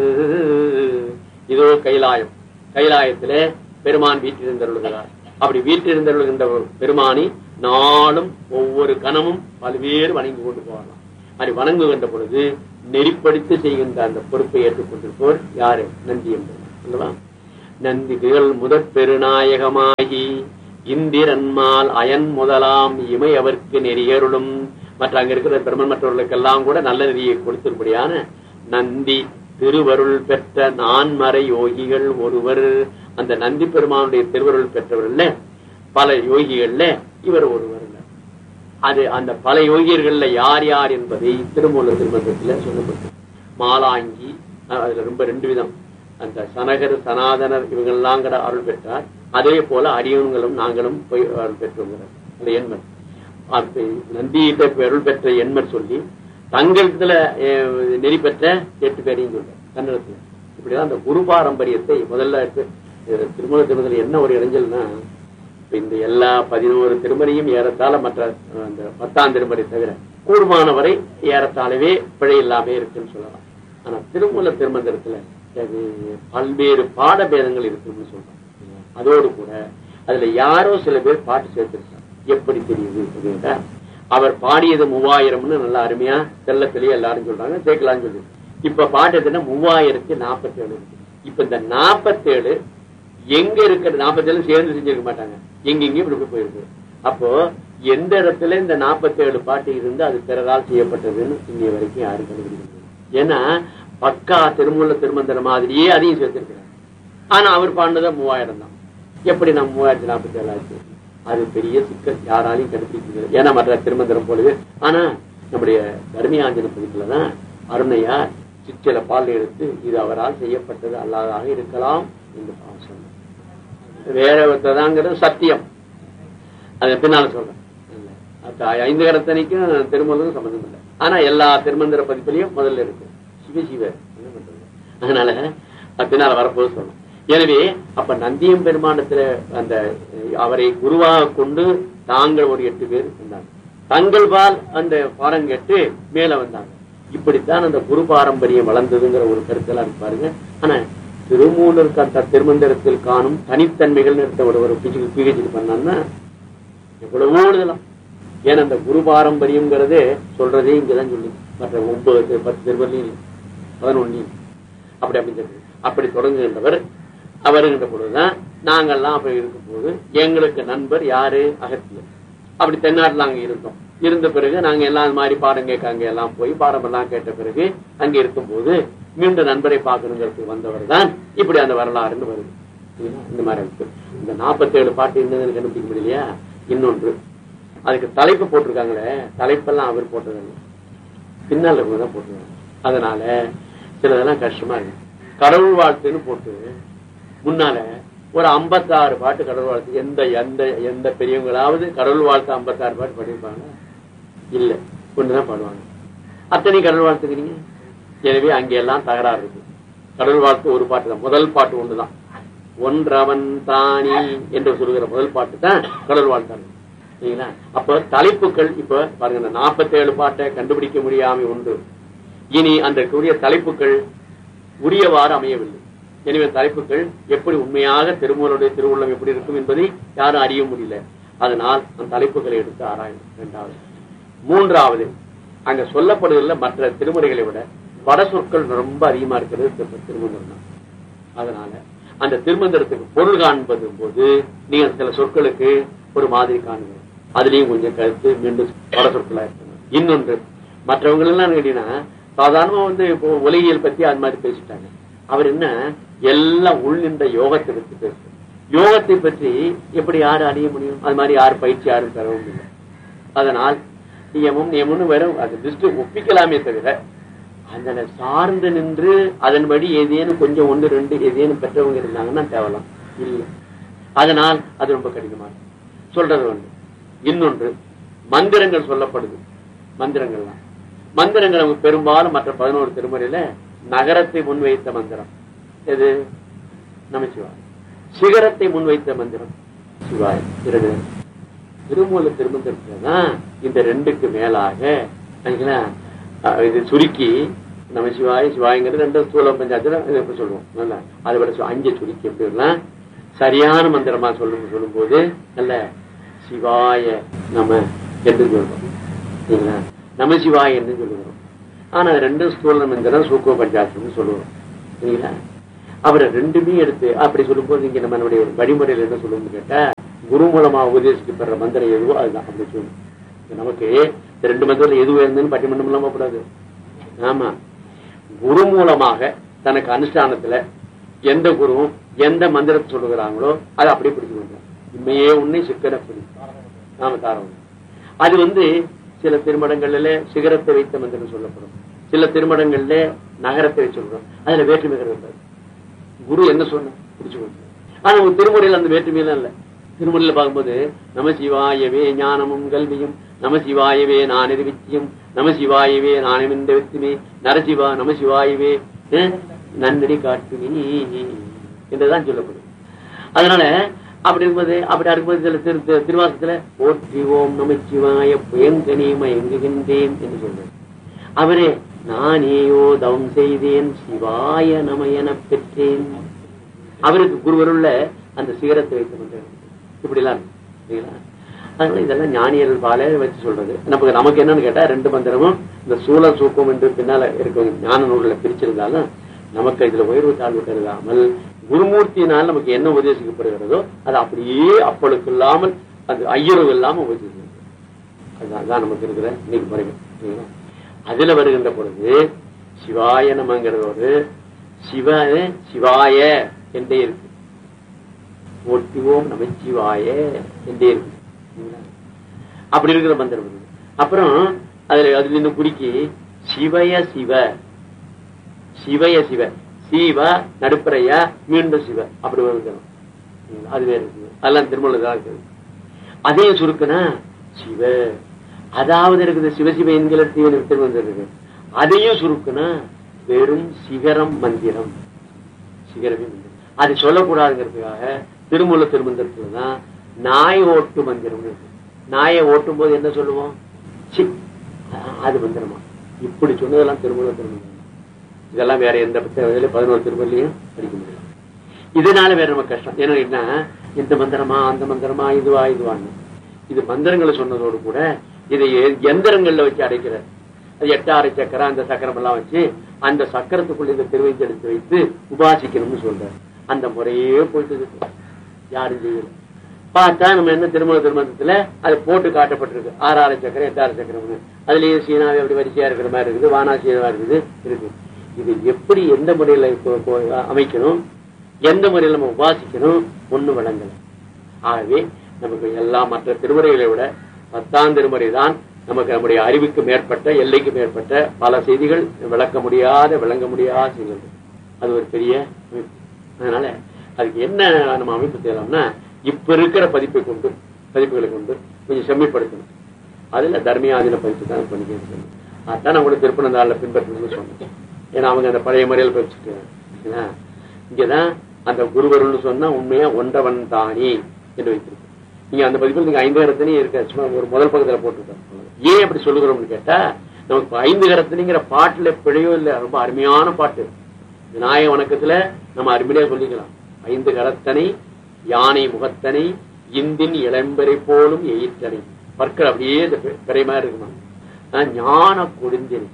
இதோ கைலாயம் கைலாயத்திலே பெருமான் வீற்றிருந்தருளுகிறார் அப்படி வீற்றிருந்தருளுகின்ற ஒரு பெருமானி நாளும் ஒவ்வொரு கணமும் பல்வேறு வணங்கி கொண்டு போகலாம் அப்படி வணங்குகின்ற பொழுது நெறிப்படுத்தி செய்கின்ற அந்த பொறுப்பை ஏற்றுக்கொண்டிருப்பவர் யாரு நந்தி என்பவர் அல்லவா நந்தி திகழ் முதற் பெருநாயகமாகி இந்திரன்மால் அயன் முதலாம் இமை அவர்க்கு நெறியருளும் மற்ற அங்க இருக்கிற பிரம்மன் மற்றவர்களுக்கெல்லாம் கூட நல்ல நெறியை கொடுத்திருப்படியான நந்தி திருவருள் பெற்ற நான்மறை யோகிகள் ஒருவர் அந்த நந்தி பெருமானுடைய திருவருள் பெற்றவர்கள்ல பல யோகிகள்ல இவர் ஒருவர் அது அந்த பல யோகியர்கள்ல யார் யார் என்பதை திருமூல திருமணத்துல சொல்லப்பட்டு மாலாங்கி அஹ் அதுல ரொம்ப ரெண்டு விதம் அந்த சனகர் சனாதனர் இவங்கெல்லாம் கூட அருள் பெற்றார் அதே போல அடியவங்களும் நாங்களும் போய் அருள் பெற்றோங்கிறார் அந்த எண்மர் அப்ப நந்தியிட்ட அருள் பெற்ற எண்மர் சொல்லி தங்களிடத்துல அஹ், நெறி பெற்ற எட்டு பேரையும் சொல்றார் கன்னடத்துல இப்படிதான் அந்த குரு பாரம்பரியத்தை முதல்ல எடுத்து இது திருமண திருமணத்துல என்ன ஒரு இடைஞ்சல்னா இப்ப இந்த எல்லா பதினோரு திருமறையும் ஏறத்தாழ மற்ற அஹ், அந்த பத்தாம் திருமறை தவிர கூடுமானவரை ஏறத்தாழவே பிழை இல்லாம இருக்குன்னு சொல்லலாம் ஆனா திருமூல திருமந்திரத்துல அது பல்வேறு பாட பேதங்கள் இருக்குன்னு சொல்றாங்க அதோடு கூட அதுல யாரோ சில பேர் பாட்டு சேர்த்திருக்காங்க எப்படி தெரியுது அப்படின்னா அவர் பாடியது மூவாயிரம்னு நல்லா அருமையா தெல்ல தெளிய எல்லாரும் சொல்றாங்க சேர்க்கலாம்னு சொல்லி இப்ப பாட்டு எதுன்னா மூவாயிரத்தி நாற்பத்தி ஏழு இருக்கு இப்ப இந்த நாற்பத்தேழு எங்க இருக்கிற நாற்பத்தேழு சேர்ந்து செஞ்சிருக்க மாட்டாங்க எங்கெங்கயும் இப்படி இப்படி போயிருக்கு அப்போ எந்த இடத்துல இந்த நாற்பத்தேழு பாட்டு இருந்து அது பிறரால் செய்யப்பட்டதுன்னு இங்க வரைக்கும் யாரும் கண்டுபிடிக்கிறது ஏன்னா பக்கா திருமூல திருமந்திர மாதிரியே அதையும் சேர்த்திருக்கிறார் ஆனா அவர் பாடினது மூவாயிரம் தான் எப்படி நம்ம மூவாயிரத்தி நாற்பத்தி ஏழு ஆச்சு அது பெரிய சிக்கல் யாராலையும் கண்டுபிடிக்கிறது ஏன்னா மற்ற திருமந்திரம் போலவே ஆனா நம்முடைய தர்மியாஞ்சன பதிப்புலதான் அருணையார் சிற்சில பால் எடுத்து இது அவரால் செய்யப்பட்டது அல்லாதாக இருக்கலாம் என்று சொன்னார் வேற ஒருத்ததாங்கிறது சத்தியம் அது பின்னால சொல்றேன் இல்ல. அது ஐந்து கடத்தனைக்கும் திருமந்திரம் சம்பந்தம் இல்லை ஆனா எல்லா திருமந்திர பதிப்பிலையும் முதல்ல இருக்கு சிவ சிவ என்ன பண்றது அதனால அது பின்னால வரப்போது சொல்லணும் எனவே அப்ப நந்தியம் பெருமானத்துல அந்த அஹ், அவரை குருவாக கொண்டு தாங்கள் ஒரு எட்டு பேர் இருந்தாங்க தங்கள் பால் அந்த பாடம் கேட்டு மேல வந்தாங்க இப்படித்தான் அந்த குரு பாரம்பரியம் வளர்ந்ததுங்கிற ஒரு கருத்தெல்லாம் இருக்கு பாருங்க ஆனா திருமூலர் அந்த திருமந்திரத்தில் காணும் தனித்தன்மைகள் இருந்த ஒரு ஒரு பிஹெச்டி பண்ணான்னா எவ்வளவோ எழுதலாம் ஏன்னா அந்த குரு பாரம்பரியம்ங்கிறதே சொல்றதே இங்கதான் சொல்லி மற்ற ஒன்பது பத்து திருவள்ளியும் இல்லை பதினொன்னையும் அப்படி அப்படி சொல்றது அப்படி தொடங்குகின்றவர் அவருங்கிற பொழுதுதான் நாங்கெல்லாம் அப்படி இருக்கும் போது எங்களுக்கு நண்பர் யாரு அகத்தியர் அப்படி தென்னாட்டுல அங்க இருந்தோம் இருந்த பிறகு நாங்க எல்லாம் இந்த மாதிரி பாடம் கேட்க அங்க எல்லாம் போய் பாடம் எல்லாம் கேட்ட பிறகு அங்க இருக்கும்போது மீண்டும் நண்பரை பார்க்கணுங்கிறதுக்கு வந்தவர் தான் இப்படி அந்த வரலாறுன்னு வருது சரிங்களா? இந்த மாதிரி இருக்கு இந்த நாற்பத்தேழு பாட்டு என்னதுன்னு கண்டுபிடிக்க முடியலையா இன்னொன்று அதுக்கு தலைப்பு போட்டிருக்காங்களே தலைப்பெல்லாம் அவர் போட்டதில்லை பின்னால் தான் போட்டிருக்காங்க அதனால சிலதெல்லாம் கஷ்டமா இருக்கு கடவுள் வாழ்த்துன்னு போட்டு முன்னால ஒரு ஐம்பத்தாறு பாட்டு கடவுள் வாழ்த்து எந்த எந்த எந்த பெரியவங்களாவது கடவுள் வாழ்த்து ஐம்பத்தாறு பாட்டு படிப்பாங்க இல்ல ஒண்ணுதான் பாடுவாங்க அத்தனை கடவுள் வாழ்த்துக்கிறீங்க எனவே அங்கெல்லாம் தகராறு இருக்கு கடவுள் வாழ்த்து ஒரு பாட்டு தான் முதல் பாட்டு ஒண்ணுதான் ஒன்றவன் தானி என்று சொல்லுகிற முதல் பாட்டு தான் கடவுள் வாழ்த்தாங்க சரிங்களா அப்ப தலைப்புகள் இப்ப பாருங்க இந்த நாற்பத்தேழு பாட்டை கண்டுபிடிக்க முடியாம உண்டு இனி அந்த கூடிய தலைப்புகள் உரியவாறு அமையவில்லை எனவே தலைப்புகள் எப்படி உண்மையாக திருமூலருடைய திருவுள்ளம் எப்படி இருக்கும் என்பதை யாரும் அறிய முடியல அதனால் அந்த தலைப்புகளை எடுத்து ஆராயணும் இரண்டாவது மூன்றாவது அங்க சொல்லப்படுவதில் மற்ற திருமுறைகளை விட வட சொற்கள் ரொம்ப அதிகமா இருக்கிறது திரு- திருமந்திரம் தான் அதனால அந்த திருமந்திரத்துக்கு பொருள் காண்பது போது நீங்க சில சொற்களுக்கு ஒரு மாதிரி காணுங்க அதுலயும் கொஞ்சம் கருத்து மீண்டும் வட சொற்களா இருக்கணும் இன்னொன்று மற்றவங்க எல்லாம் கேட்டீங்கன்னா சாதாரணமா வந்து இப்போ ஒலியியல் பத்தி அது மாதிரி பேசிட்டாங்க அவர் என்ன எல்லாம் உள் நின்ற யோகத்தை பத்தி பேசுறாரு யோகத்தை பற்றி எப்படி யாரு அறிய முடியும் அது மாதிரி யார் பயிற்சி யாரும் தரவும் இல்லை அதனால் நியமம் நியமம்னு வரும் அது திருஷ்டி ஒப்பிக்கலாமே தவிர அதனை சார்ந்து நின்று அதன்படி ஏதேனும் கொஞ்சம் ஒன்று ரெண்டு ஏதேனும் பெற்றவங்க இருந்தாங்கன்னா தேவலாம் இல்லை அதனால் அது ரொம்ப கடினமா இருக்கு. சொல்றது ஒன்று இன்னொன்று மந்திரங்கள் சொல்லப்படுது மந்திரங்கள்லாம் மந்திரங்கள் அவங்க பெரும்பாலும் மற்ற பதினோரு திருமுறையில நகரத்தை முன்வைத்த மந்திரம் எது நமச்சிவாய் சிகரத்தை முன்வைத்த மந்திரம் சிவாய் இரண்டு திருமூல திருமந்திரத்துல தான் இந்த ரெண்டுக்கு மேலாக சரிங்களா? அஹ் இது சுருக்கி நம்ம சிவாய் சிவாயங்கிறது ரெண்டு ஸ்தூல பஞ்சாயத்துல இது எப்படி சொல்லுவோம் நல்லா அதை விட சு- அஞ்சு சுருக்கி எப்படி எல்லாம் சரியான மந்திரமா சொல்லும் சொல்லும் போது நல்ல சிவாய நம என்று சொல்றோம் சரிங்களா நம சிவாய என்று சொல்லுகிறோம் ஆனா அது ரெண்டும் ஸ்தூல மந்திரம் சூக்குவ பஞ்சாயத்துன்னு சொல்லுவோம் சரிங்களா அவரை ரெண்டுமே எடுத்து அப்படி சொல்லும்போது இங்க நம்மளுடைய வழிமுறையில் என்ன சொல்லுவோம்னு கேட்டா குரு மூலமா உபதேசிக்கப்படுற மந்திரம் எதுவோ அதுதான் அப்படி சொல்லணும் இப்ப நமக்கு இந்த ரெண்டு மந்திரத்துல எது உயர்ந்ததுன்னு பட்டிமன்றம் இல்லாம கூடாது ஆமா குரு மூலமாக தனக்கு அனுஷ்டானத்துல எந்த குருவும் எந்த மந்திரத்தை சொல்லுகிறாங்களோ அதை அப்படியே பிடிச்சு கொண்டார் உண்மையே உன்னை சிக்கன பிடி நாம தாரம் அது வந்து சில திருமடங்கள்ல சிகரத்தை வைத்த மந்திரம் சொல்லப்படும் சில திருமடங்கள்ல நகரத்தை வச்சு சொல்றோம் அதுல வேற்றுமை கிடையாது குரு என்ன சொன்ன பிடிச்சு கொண்டு ஆனா உங்க திருமுறையில அந்த வேற்றுமையெல்லாம் இல்ல திருமுறையில பார்க்கும்போது நம சிவாயவே ஞானமும் கல்வியும் நம சிவாயவே நான் நிறுவிச்சியும் நம சிவாயவே நானமிந்த வெத்துமே நரசிவா நம சிவாயவே அஹ், நன்னடி காட்டுமே என்றுதான் சொல்லப்படும் அதனால அப்படி இருக்கும்போது அப்படி இருக்கும்போது சில திரு திரு- திருவாசகத்துல போற்றி ஓம் நமச்சிவாய புயங்கனி மயங்குகின்றேன் என்று சொல்றார் அவரே நானேயோ தவம் செய்தேன் சிவாய நம எனப் பெற்றேன் அவருக்கு குருவருள்ள அந்த சிகரத்தை வைத்து கொண்டார் இப்படி எல்லாம் இருக்கு. சரிங்களா? அதனால இதெல்லாம் ஞானியர்கள் பாலே வச்சு சொல்றது நமக்கு நமக்கு என்னன்னு கேட்டா ரெண்டு மந்திரமும் இந்த சூழ சூக்கம் என்று பின்னால இருக்க ஞான நூல்களை பிரிச்சிருந்தாலும் நமக்கு இதுல உயர்வு தாழ்வு கருதாமல் குருமூர்த்தியினால் நமக்கு என்ன உபதேசிக்கப்படுகிறதோ அது அப்படியே அப்பளுக்கு இல்லாமல் அது ஐயரவு இல்லாம உபதேசிக்கணும் அதுதான் அதான் நமக்கு இருக்கிற இன்னைக்கு முறைகள் சரிங்களா? அதுல வருகின்ற பொழுது சிவாய நமங்கிறதோடு சிவ சிவாய என்றே இருக்கு போற்றுவோம் நமச்சிவாய என்றே இருக்கு சரிங்களா? அப்படி இருக்கிற மந்திரம் இருக்கு. அப்புறம் அதுல அதுல இன்னும் குறுக்கி சிவய சிவ சிவய சிவ சிவ நடுப்பறையா மீண்டும் சிவ அப்படி வருகிறோம் அது வேற இருக்குது அதெல்லாம் திருமணம் தான் இருக்குது அதையும் சுருக்குனா சிவ அதாவது இருக்குது சிவசிவ என்கிற தீவன திருமந்திரம் இருக்கு அதையும் சுருக்குனா வெறும் சிகரம் மந்திரம் சிகரமே மந்திரம் அது சொல்லக்கூடாதுங்கிறதுக்காக திருமூல திருமந்திரத்துல தான் நாய் ஓட்டு மந்திரம் இருக்கு நாயை ஓட்டும் போது என்ன சொல்லுவோம் சி அ- அது மந்திரமா இப்படி சொன்னதெல்லாம் திருமூல திருமந்திரம் இதெல்லாம் வேற எந்த புத்தகத்திலும் பதினோரு திருமலையும் படிக்க முடியும் இதனால வேற நமக்கு கஷ்டம் ஏன்னா என்ன இந்த மந்திரமா அந்த மந்திரமா இதுவா இதுவான்னு இது மந்திரங்களை சொன்னதோடு கூட இதை எ- எந்திரங்கள்ல வச்சு அடைக்கிறார் அது எட்டாறு சக்கரம் அந்த சக்கரம் எல்லாம் வச்சு அந்த சக்கரத்துக்குள்ள இந்த திருவைத்து எடுத்து வைத்து உபாசிக்கணும்னு சொல்றாரு அந்த முறையே போயிட்டு இருக்கு யாரும் செய்யல பார்த்தா நம்ம என்ன திருமண திருமணத்துல அது போட்டு காட்டப்பட்டிருக்கு ஆறாறு சக்கரம் எட்டாறு சக்கரம்னு அதுலயே சீனாவே அப்படி வரிசையா இருக்கிற மாதிரி இருக்குது வானாசீனமா இருக்குது இருக்கு இது எப்படி எந்த முறையில இப்போ- இப்போ அமைக்கணும் எந்த முறையில நம்ம உபாசிக்கணும் ஒண்ணு வழங்கல ஆகவே நமக்கு எல்லா மற்ற திருமுறைகளை விட பத்தாம் திருமுறை தான் நமக்கு நம்முடைய அறிவுக்கு மேற்பட்ட எல்லைக்கு மேற்பட்ட பல செய்திகள் விளக்க முடியாத விளங்க முடியாத செய்திகள் இருக்கு. அது ஒரு பெரிய அமைப்பு அதனால அதுக்கு என்ன நம்ம அமைப்பு செய்யலாம்னா இப்ப இருக்கிற பதிப்பை கொண்டு பதிப்புகளை கொண்டு கொஞ்சம் செம்மைப்படுத்தணும் அதுல தர்மியாதீன பதிப்பு தான் பண்ணிக்கணும் அதான் நான் கூட திருப்பனந்தாளில் பின்பற்றணும்னு சொன்னேன் ஏன்னா அவங்க அந்த பழைய முறையில் படிச்சுட்டு இங்கதான் அந்த குருவருள்னு சொன்னா உண்மையா ஒன்றவன் தானே என்று வைத்திருக்கு நீங்க அந்த பதிப்பில் நீங்க ஐந்து கரத்தனே இருக்க சும்மா ஒரு முதல் பக்கத்துல போட்டுருக்கேன் ஏன் அப்படி சொல்லுகிறோம்னு கேட்டா நமக்கு இப்ப ஐந்து கரத்தனிங்கிற பாட்டுல பிழையோ இல்ல ரொம்ப அருமையான பாட்டு விநாயக வணக்கத்துல நம்ம அருமையா சொல்லிக்கலாம் ஐந்து கரத்தனை யானை முகத்தனை இந்தின் இளம்பெறை போலும் எயிற்றனை பற்கள் அப்படியே இந்த பெ- பிறை மாதிரி இருக்குமா ஆஹ் ஞான கொழுந்தினை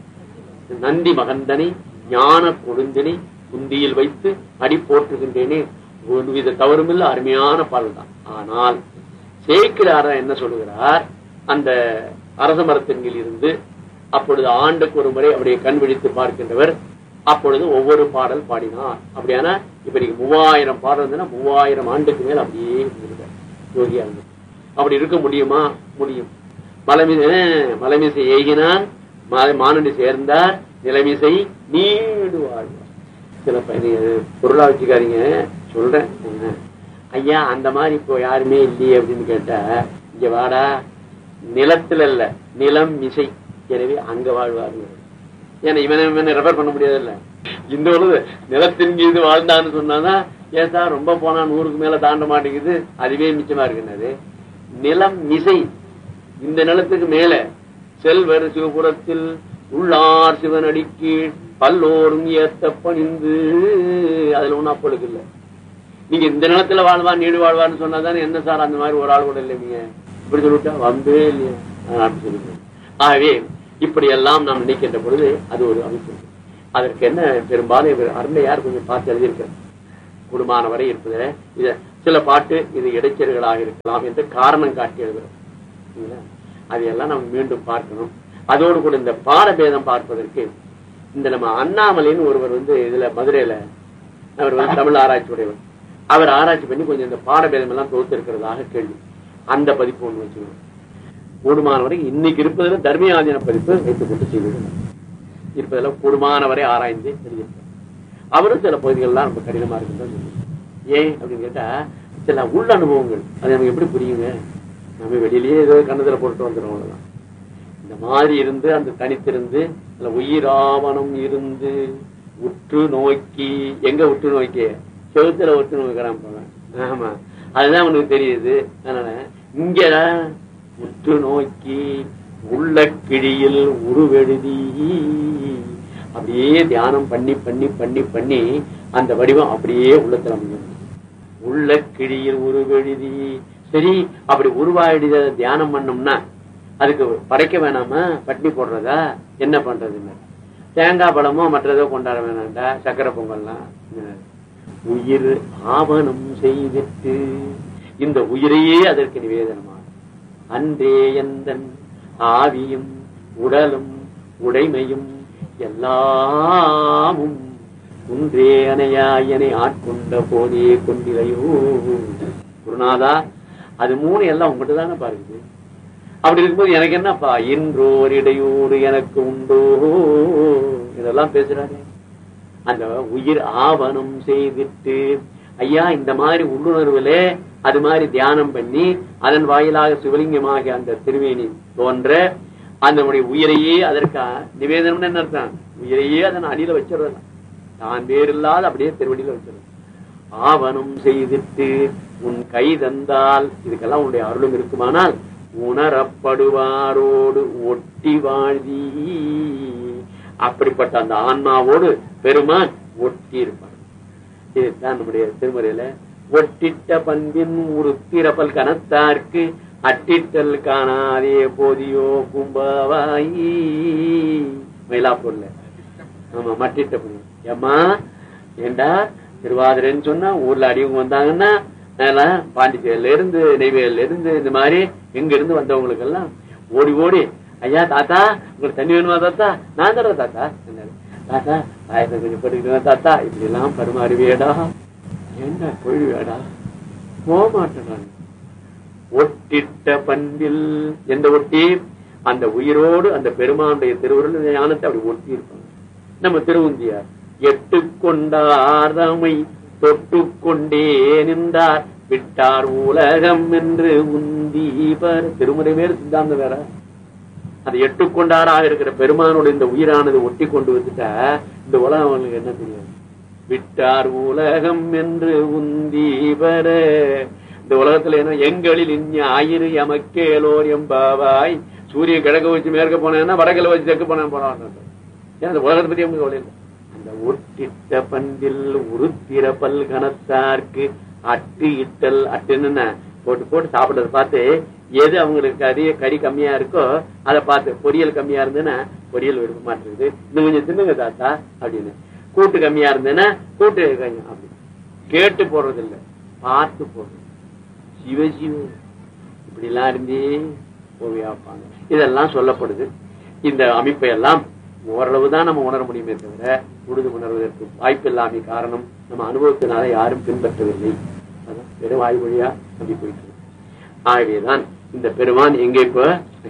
நந்தி மகந்தனை ஞான கொழுந்தினை குந்தியில் வைத்து அடி போற்றுகின்றேனே ஒருவித தவறுமில்ல அருமையான பாடல் தான் ஆனால் சேக்கிரார என்ன சொல்லுகிறார் அந்த அரச மரத்தின் கீழ் இருந்து அப்பொழுது ஆண்டுக்கு ஒரு முறை அப்படியே கண் விழித்து பார்க்கின்றவர் அப்பொழுது ஒவ்வொரு பாடல் பாடினார் அப்படியானா இப்ப நீங்க மூவாயிரம் பாடல் இருந்ததுன்னா மூவாயிரம் ஆண்டுக்கு மேல் அப்படியே இருந்திருக்கார் யோகியா இருந்து அப்படி இருக்க முடியுமா முடியும் மலமிசை மலமிசை ஏகினான் மா- மானடி சேர்ந்தார் நிலைமிசை நீடு வாழ்வார் சில பையன் பொருளா வச்சுக்காதீங்க சொல்றேன் என்ன. ஐயா அந்த மாதிரி இப்போ யாருமே இல்லையே அப்படின்னு கேட்டா இங்க வாடா நிலத்துல இல்ல நிலம் மிசை எனவே அங்க வாழ்வாருங்க ஏன்னா இவனை இவனை ரெஃபர் பண்ண முடியாதுல்ல இந்த ஒரு நிலத்தின் மீது வாழ்ந்தான்னு சொன்னாதான் ஏன் சார் ரொம்ப போனா நூறுக்கு மேல தாண்ட மாட்டேங்குது அதுவே மிச்சமா இருக்குன்னாரு நிலம் மிசை இந்த நிலத்துக்கு மேல செல்வர் சிவபுரத்தில் உள்ளார் சிவனடிக்கு பல்லோரும் ஏத்த பணிந்து அதுல ஒண்ணும் அப்பளுக்கு இல்ல நீங்க இந்த நிலத்துல வாழ்வான் நீடு வாழ்வான்னு சொன்னாதானே என்ன சார் அந்த மாதிரி ஒரு ஆள் கூட இல்லைங்க இப்படி சொல்லிட்டா வந்தே இல்லையா ஆஹ் அப்படி சொல்லிட்டு ஆகவே இப்படி எல்லாம் நாம் நினைக்கின்ற பொழுது அது ஒரு அமைப்பு அதற்கு என்ன பெரும்பாலும் இவர் அருமையார் கொஞ்சம் பார்த்து எழுதியிருக்கார் குடும்பமான வரை இருப்பது இத சில பாட்டு இது இடைச்சல்களாக இருக்கலாம் என்று காரணம் காட்டி எழுதுறோம் சரிங்களா? அதையெல்லாம் நாம் மீண்டும் பார்க்கணும் அதோடு கூட இந்த பாடபேதம் பார்ப்பதற்கு இந்த நம்ம அண்ணாமலைன்னு ஒருவர் வந்து இதுல மதுரையில அவர் வந்து தமிழ் ஆராய்ச்சி உடையவர் அவர் ஆராய்ச்சி பண்ணி கொஞ்சம் இந்த பாடபேதம் எல்லாம் தொகுத்து இருக்கிறதாக கேள்வி அந்த பதிப்பு ஒண்ணு வச்சுக்கணும் கூடுமான வரை இன்னைக்கு இருப்பதுல தர்மியாதீன பதிப்பு வைத்துக் கொண்டு செய்திருக்கிறார் இருப்பதில் கூடுமான வரை ஆராய்ந்து எழுதியிருக்கார் அவரும் சில பகுதிகள்லாம் ரொம்ப கடினமா இருக்குன்னு ஏன் அப்படின்னு கேட்டா சில உள்ள அனுபவங்கள் அது நமக்கு எப்படி புரியுங்க நம்ம வெளியிலேயே ஏதோ கண்ணத்துல போட்டு வந்துடும் அவ்வளவுதான் இந்த மாதிரி இருந்து அந்த தனித்திருந்து அதுல உயிராவணம் இருந்து உற்று நோக்கி எங்க உற்று நோக்கி செவுத்துல உற்று நோக்கிறான் போவேன் ஆமா அதுதான் உனக்கு தெரியுது அதனால இங்க உற்று நோக்கி உள்ள கிழியில் உருவெழுதி அப்படியே தியானம் பண்ணி பண்ணி பண்ணி பண்ணி அந்த வடிவம் அப்படியே உள்ளத்துல அமையும் உள்ள கிழியில் உருவெழுதி சரி அப்படி உருவாயிடுத தியானம் பண்ணோம்னா அதுக்கு படைக்க வேணாமா பட்னி போடுறதா என்ன பண்றதுன்னு தேங்காய் பழமோ மற்றதோ கொண்டாட வேணாம்டா சக்கரை பொங்கல்லாம் உயிர் ஆவணம் செய்துட்டு இந்த உயிரையே அதற்கு நிவேதனமா அன்றே எந்தன் ஆவியும் உடலும் உடைமையும் எல்லாமும் குன்றே அணையாயனை ஆட்கொண்ட போதே கொண்டிலையோ குருநாதா அது மூணு எல்லாம் உங்ககிட்ட தானே பாருக்குது அப்படி இருக்கும்போது எனக்கு என்னப்பா இன்றோர் இடையூறு எனக்கு உண்டோ இதெல்லாம் பேசுறாரு அந்த உயிர் ஆவணம் செய்துட்டு ஐயா இந்த மாதிரி உள்ளுணர்வுல அது மாதிரி தியானம் பண்ணி அதன் வாயிலாக சிவலிங்கமாக அந்த திருவேணி தோன்ற அந்த நம்முடைய உயிரையே அதற்கு நிவேதனம்னு என்ன அர்த்தம் உயிரையே அதன் அடியில வச்சிடறது தான் வேறில்லாத அப்படியே திருவடியில வச்சிடறது ஆவணம் செய்துட்டு உன் கை தந்தால் இதுக்கெல்லாம் உன்னுடைய அருளும் இருக்குமானால் உணரப்படுவாரோடு ஒட்டி வாழ்தி அப்படிப்பட்ட அந்த ஆன்மாவோடு பெருமான் ஒட்டி இருப்பார் இதுதான் நம்முடைய திருமுறையில ஒட்டிட்ட பண்பின் உருத்திரப்பல் கனத்தார்க்கு அட்டிட்டல் காணாதே போதியோ கும்பவாயி மயிலாப்பூர்ல ஆமா மட்டிட்ட பண்பு ஏம்மா ஏண்டா திருவாதிரைன்னு சொன்னா ஊர்ல அடியவங்க வந்தாங்கன்னா அதெல்லாம் பாண்டிச்சேரியில இருந்து நெய்வேலியில இருந்து இந்த மாதிரி எங்க இருந்து வந்தவங்களுக்கு எல்லாம் ஓடி ஓடி ஐயா தாத்தா உங்களுக்கு தண்ணி வேணுமா தாத்தா நான் தரேன் தாத்தா என்னாரு. தாத்தா ஆயிரத்தி கொஞ்சம் படிக்கிறேன் தாத்தா இப்படி எல்லாம் பரிமாறுவியடா என்ன கொழுவியாடா போக மாட்டேன் ஒட்டிட்ட பண்பில் எந்த ஒட்டி அந்த உயிரோடு அந்த பெருமானுடைய திருவுருள் ஞானத்தை அப்படி ஒட்டி இருப்பாங்க நம்ம திருவுந்தியார் எட்டு கொண்டார் தமை தொட்டு கொண்டே நின்றார் விட்டார் உலகம் என்று உந்தீபர் திருமுறை வேறு சித்தாந்தம் வேற அது எட்டு கொண்டாராக இருக்கிற பெருமானோட இந்த உயிரானது ஒட்டி கொண்டு வந்துட்டா இந்த உலகம் அவனுக்கு என்ன தெரியாது விட்டார் உலகம் என்று உந்தீபர இந்த உலகத்துல என்ன எங்களில் இனி ஆயிரு எமக்கேலோர் எம்பாவாய் சூரிய கிழக்க வச்சு மேற்க போனேன்னா வடக்கில் வச்சு தெற்கு போனேன் போனான் ஏன் அந்த உலகத்தை பத்தி அவங்க கவலை இல்லை அந்த ஒட்டிட்ட பந்தில் உருத்திர பல்கணத்தார்க்கு அட்டு இட்டல் அட்டுன்னு போட்டு போட்டு சாப்பிடுறத பார்த்து எது அவங்களுக்கு அதிக கறி கம்மியா இருக்கோ அதை பார்த்து பொரியல் கம்மியா இருந்ததுன்னா பொரியல் விரும்ப மாட்டேங்குது இன்னும் கொஞ்சம் தின்னுங்க தாத்தா அப்படின்னு கூட்டு கம்மியா இருந்ததுன்னா கூட்டு கொஞ்சம் அப்படி கேட்டு போடுறது இல்ல பார்த்து போடுறது சிவ சிவ இப்படி எல்லாம் இருந்தே ஓவியாப்பாங்க இதெல்லாம் சொல்லப்படுது இந்த அமைப்பை எல்லாம் ஓரளவு தான் நம்ம உணர முடியுமே தவிர உழுது உணர்வதற்கு வாய்ப்பு இல்லாமை காரணம் நம்ம அனுபவத்தினால யாரும் பின்பற்றவில்லை அதான் வெறும் வாய் வழியா அப்படி போயிட்டு இருக்கு. ஆகவேதான் இந்த பெருமான் எங்க இப்ப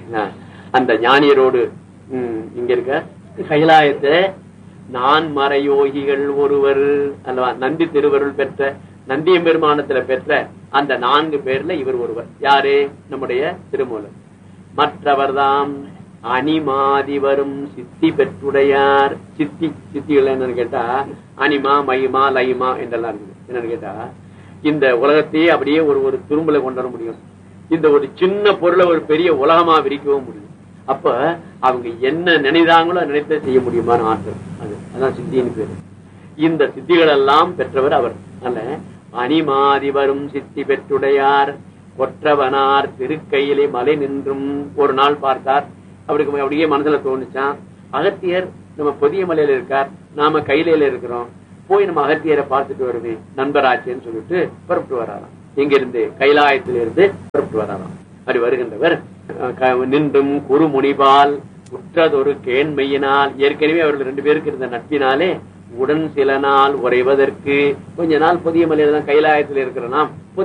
அந்த ஞானியரோடு ம், இங்க இருக்க கைலாயத்தை நான் மறையோகிகள் ஒருவர் அல்லவா நந்தி திருவருள் பெற்ற நந்தியம் பெருமானத்துல பெற்ற அந்த நான்கு பேர்ல இவர் ஒருவர் யாரு நம்முடைய திருமூலர் மற்றவர்தாம் அணிமாதி வரும் சித்தி பெற்றுடையார் சித்தி சித்திகள் என்னன்னு கேட்டா அனிமா மகிமா லைமா என்றெல்லாம் இருக்குது என்னன்னு கேட்டா இந்த உலகத்தையே அப்படியே ஒரு ஒரு துரும்புல கொண்டு வர முடியும் இந்த ஒரு சின்ன பொருளை ஒரு பெரிய உலகமா விரிக்கவும் முடியும் அப்ப அவங்க என்ன நினைதாங்களோ நினைத்த செய்ய முடியுமான ஆற்றல் அது அதான் சித்தின்னு பேரு இந்த சித்திகள் எல்லாம் பெற்றவர் அவர் அல்ல அணிமாதி வரும் சித்தி பெற்றுடையார் கொற்றவனார் திருக்கையிலே மலை நின்றும் ஒரு நாள் பார்த்தார் அவருக்கு அப்படியே மனசுல தோணுச்சான் அகத்தியர் நம்ம பொதிய மலையில இருக்கார் நாம கையில இருக்கிறோம் போய் நம்ம அகத்தியரை பார்த்துட்டு வருவே நண்பராச்சேன்னு சொல்லிட்டு புறப்பட்டு வராராம் எங்க இருந்து கைலாயத்திலிருந்து புறப்பட்டு வராராம் அப்படி வருகின்றவர் அஹ், க- நின்றும் குறுமுனிபால் உற்றதொரு கேண்மையினால் ஏற்கனவே அவர்கள் ரெண்டு பேருக்கு இருந்த நட்பினாலே உடன் சில நாள் உறைவதற்கு கொஞ்ச நாள் புதிய மலையில தான் கைலாயத்தில் இருக்கிற நாம்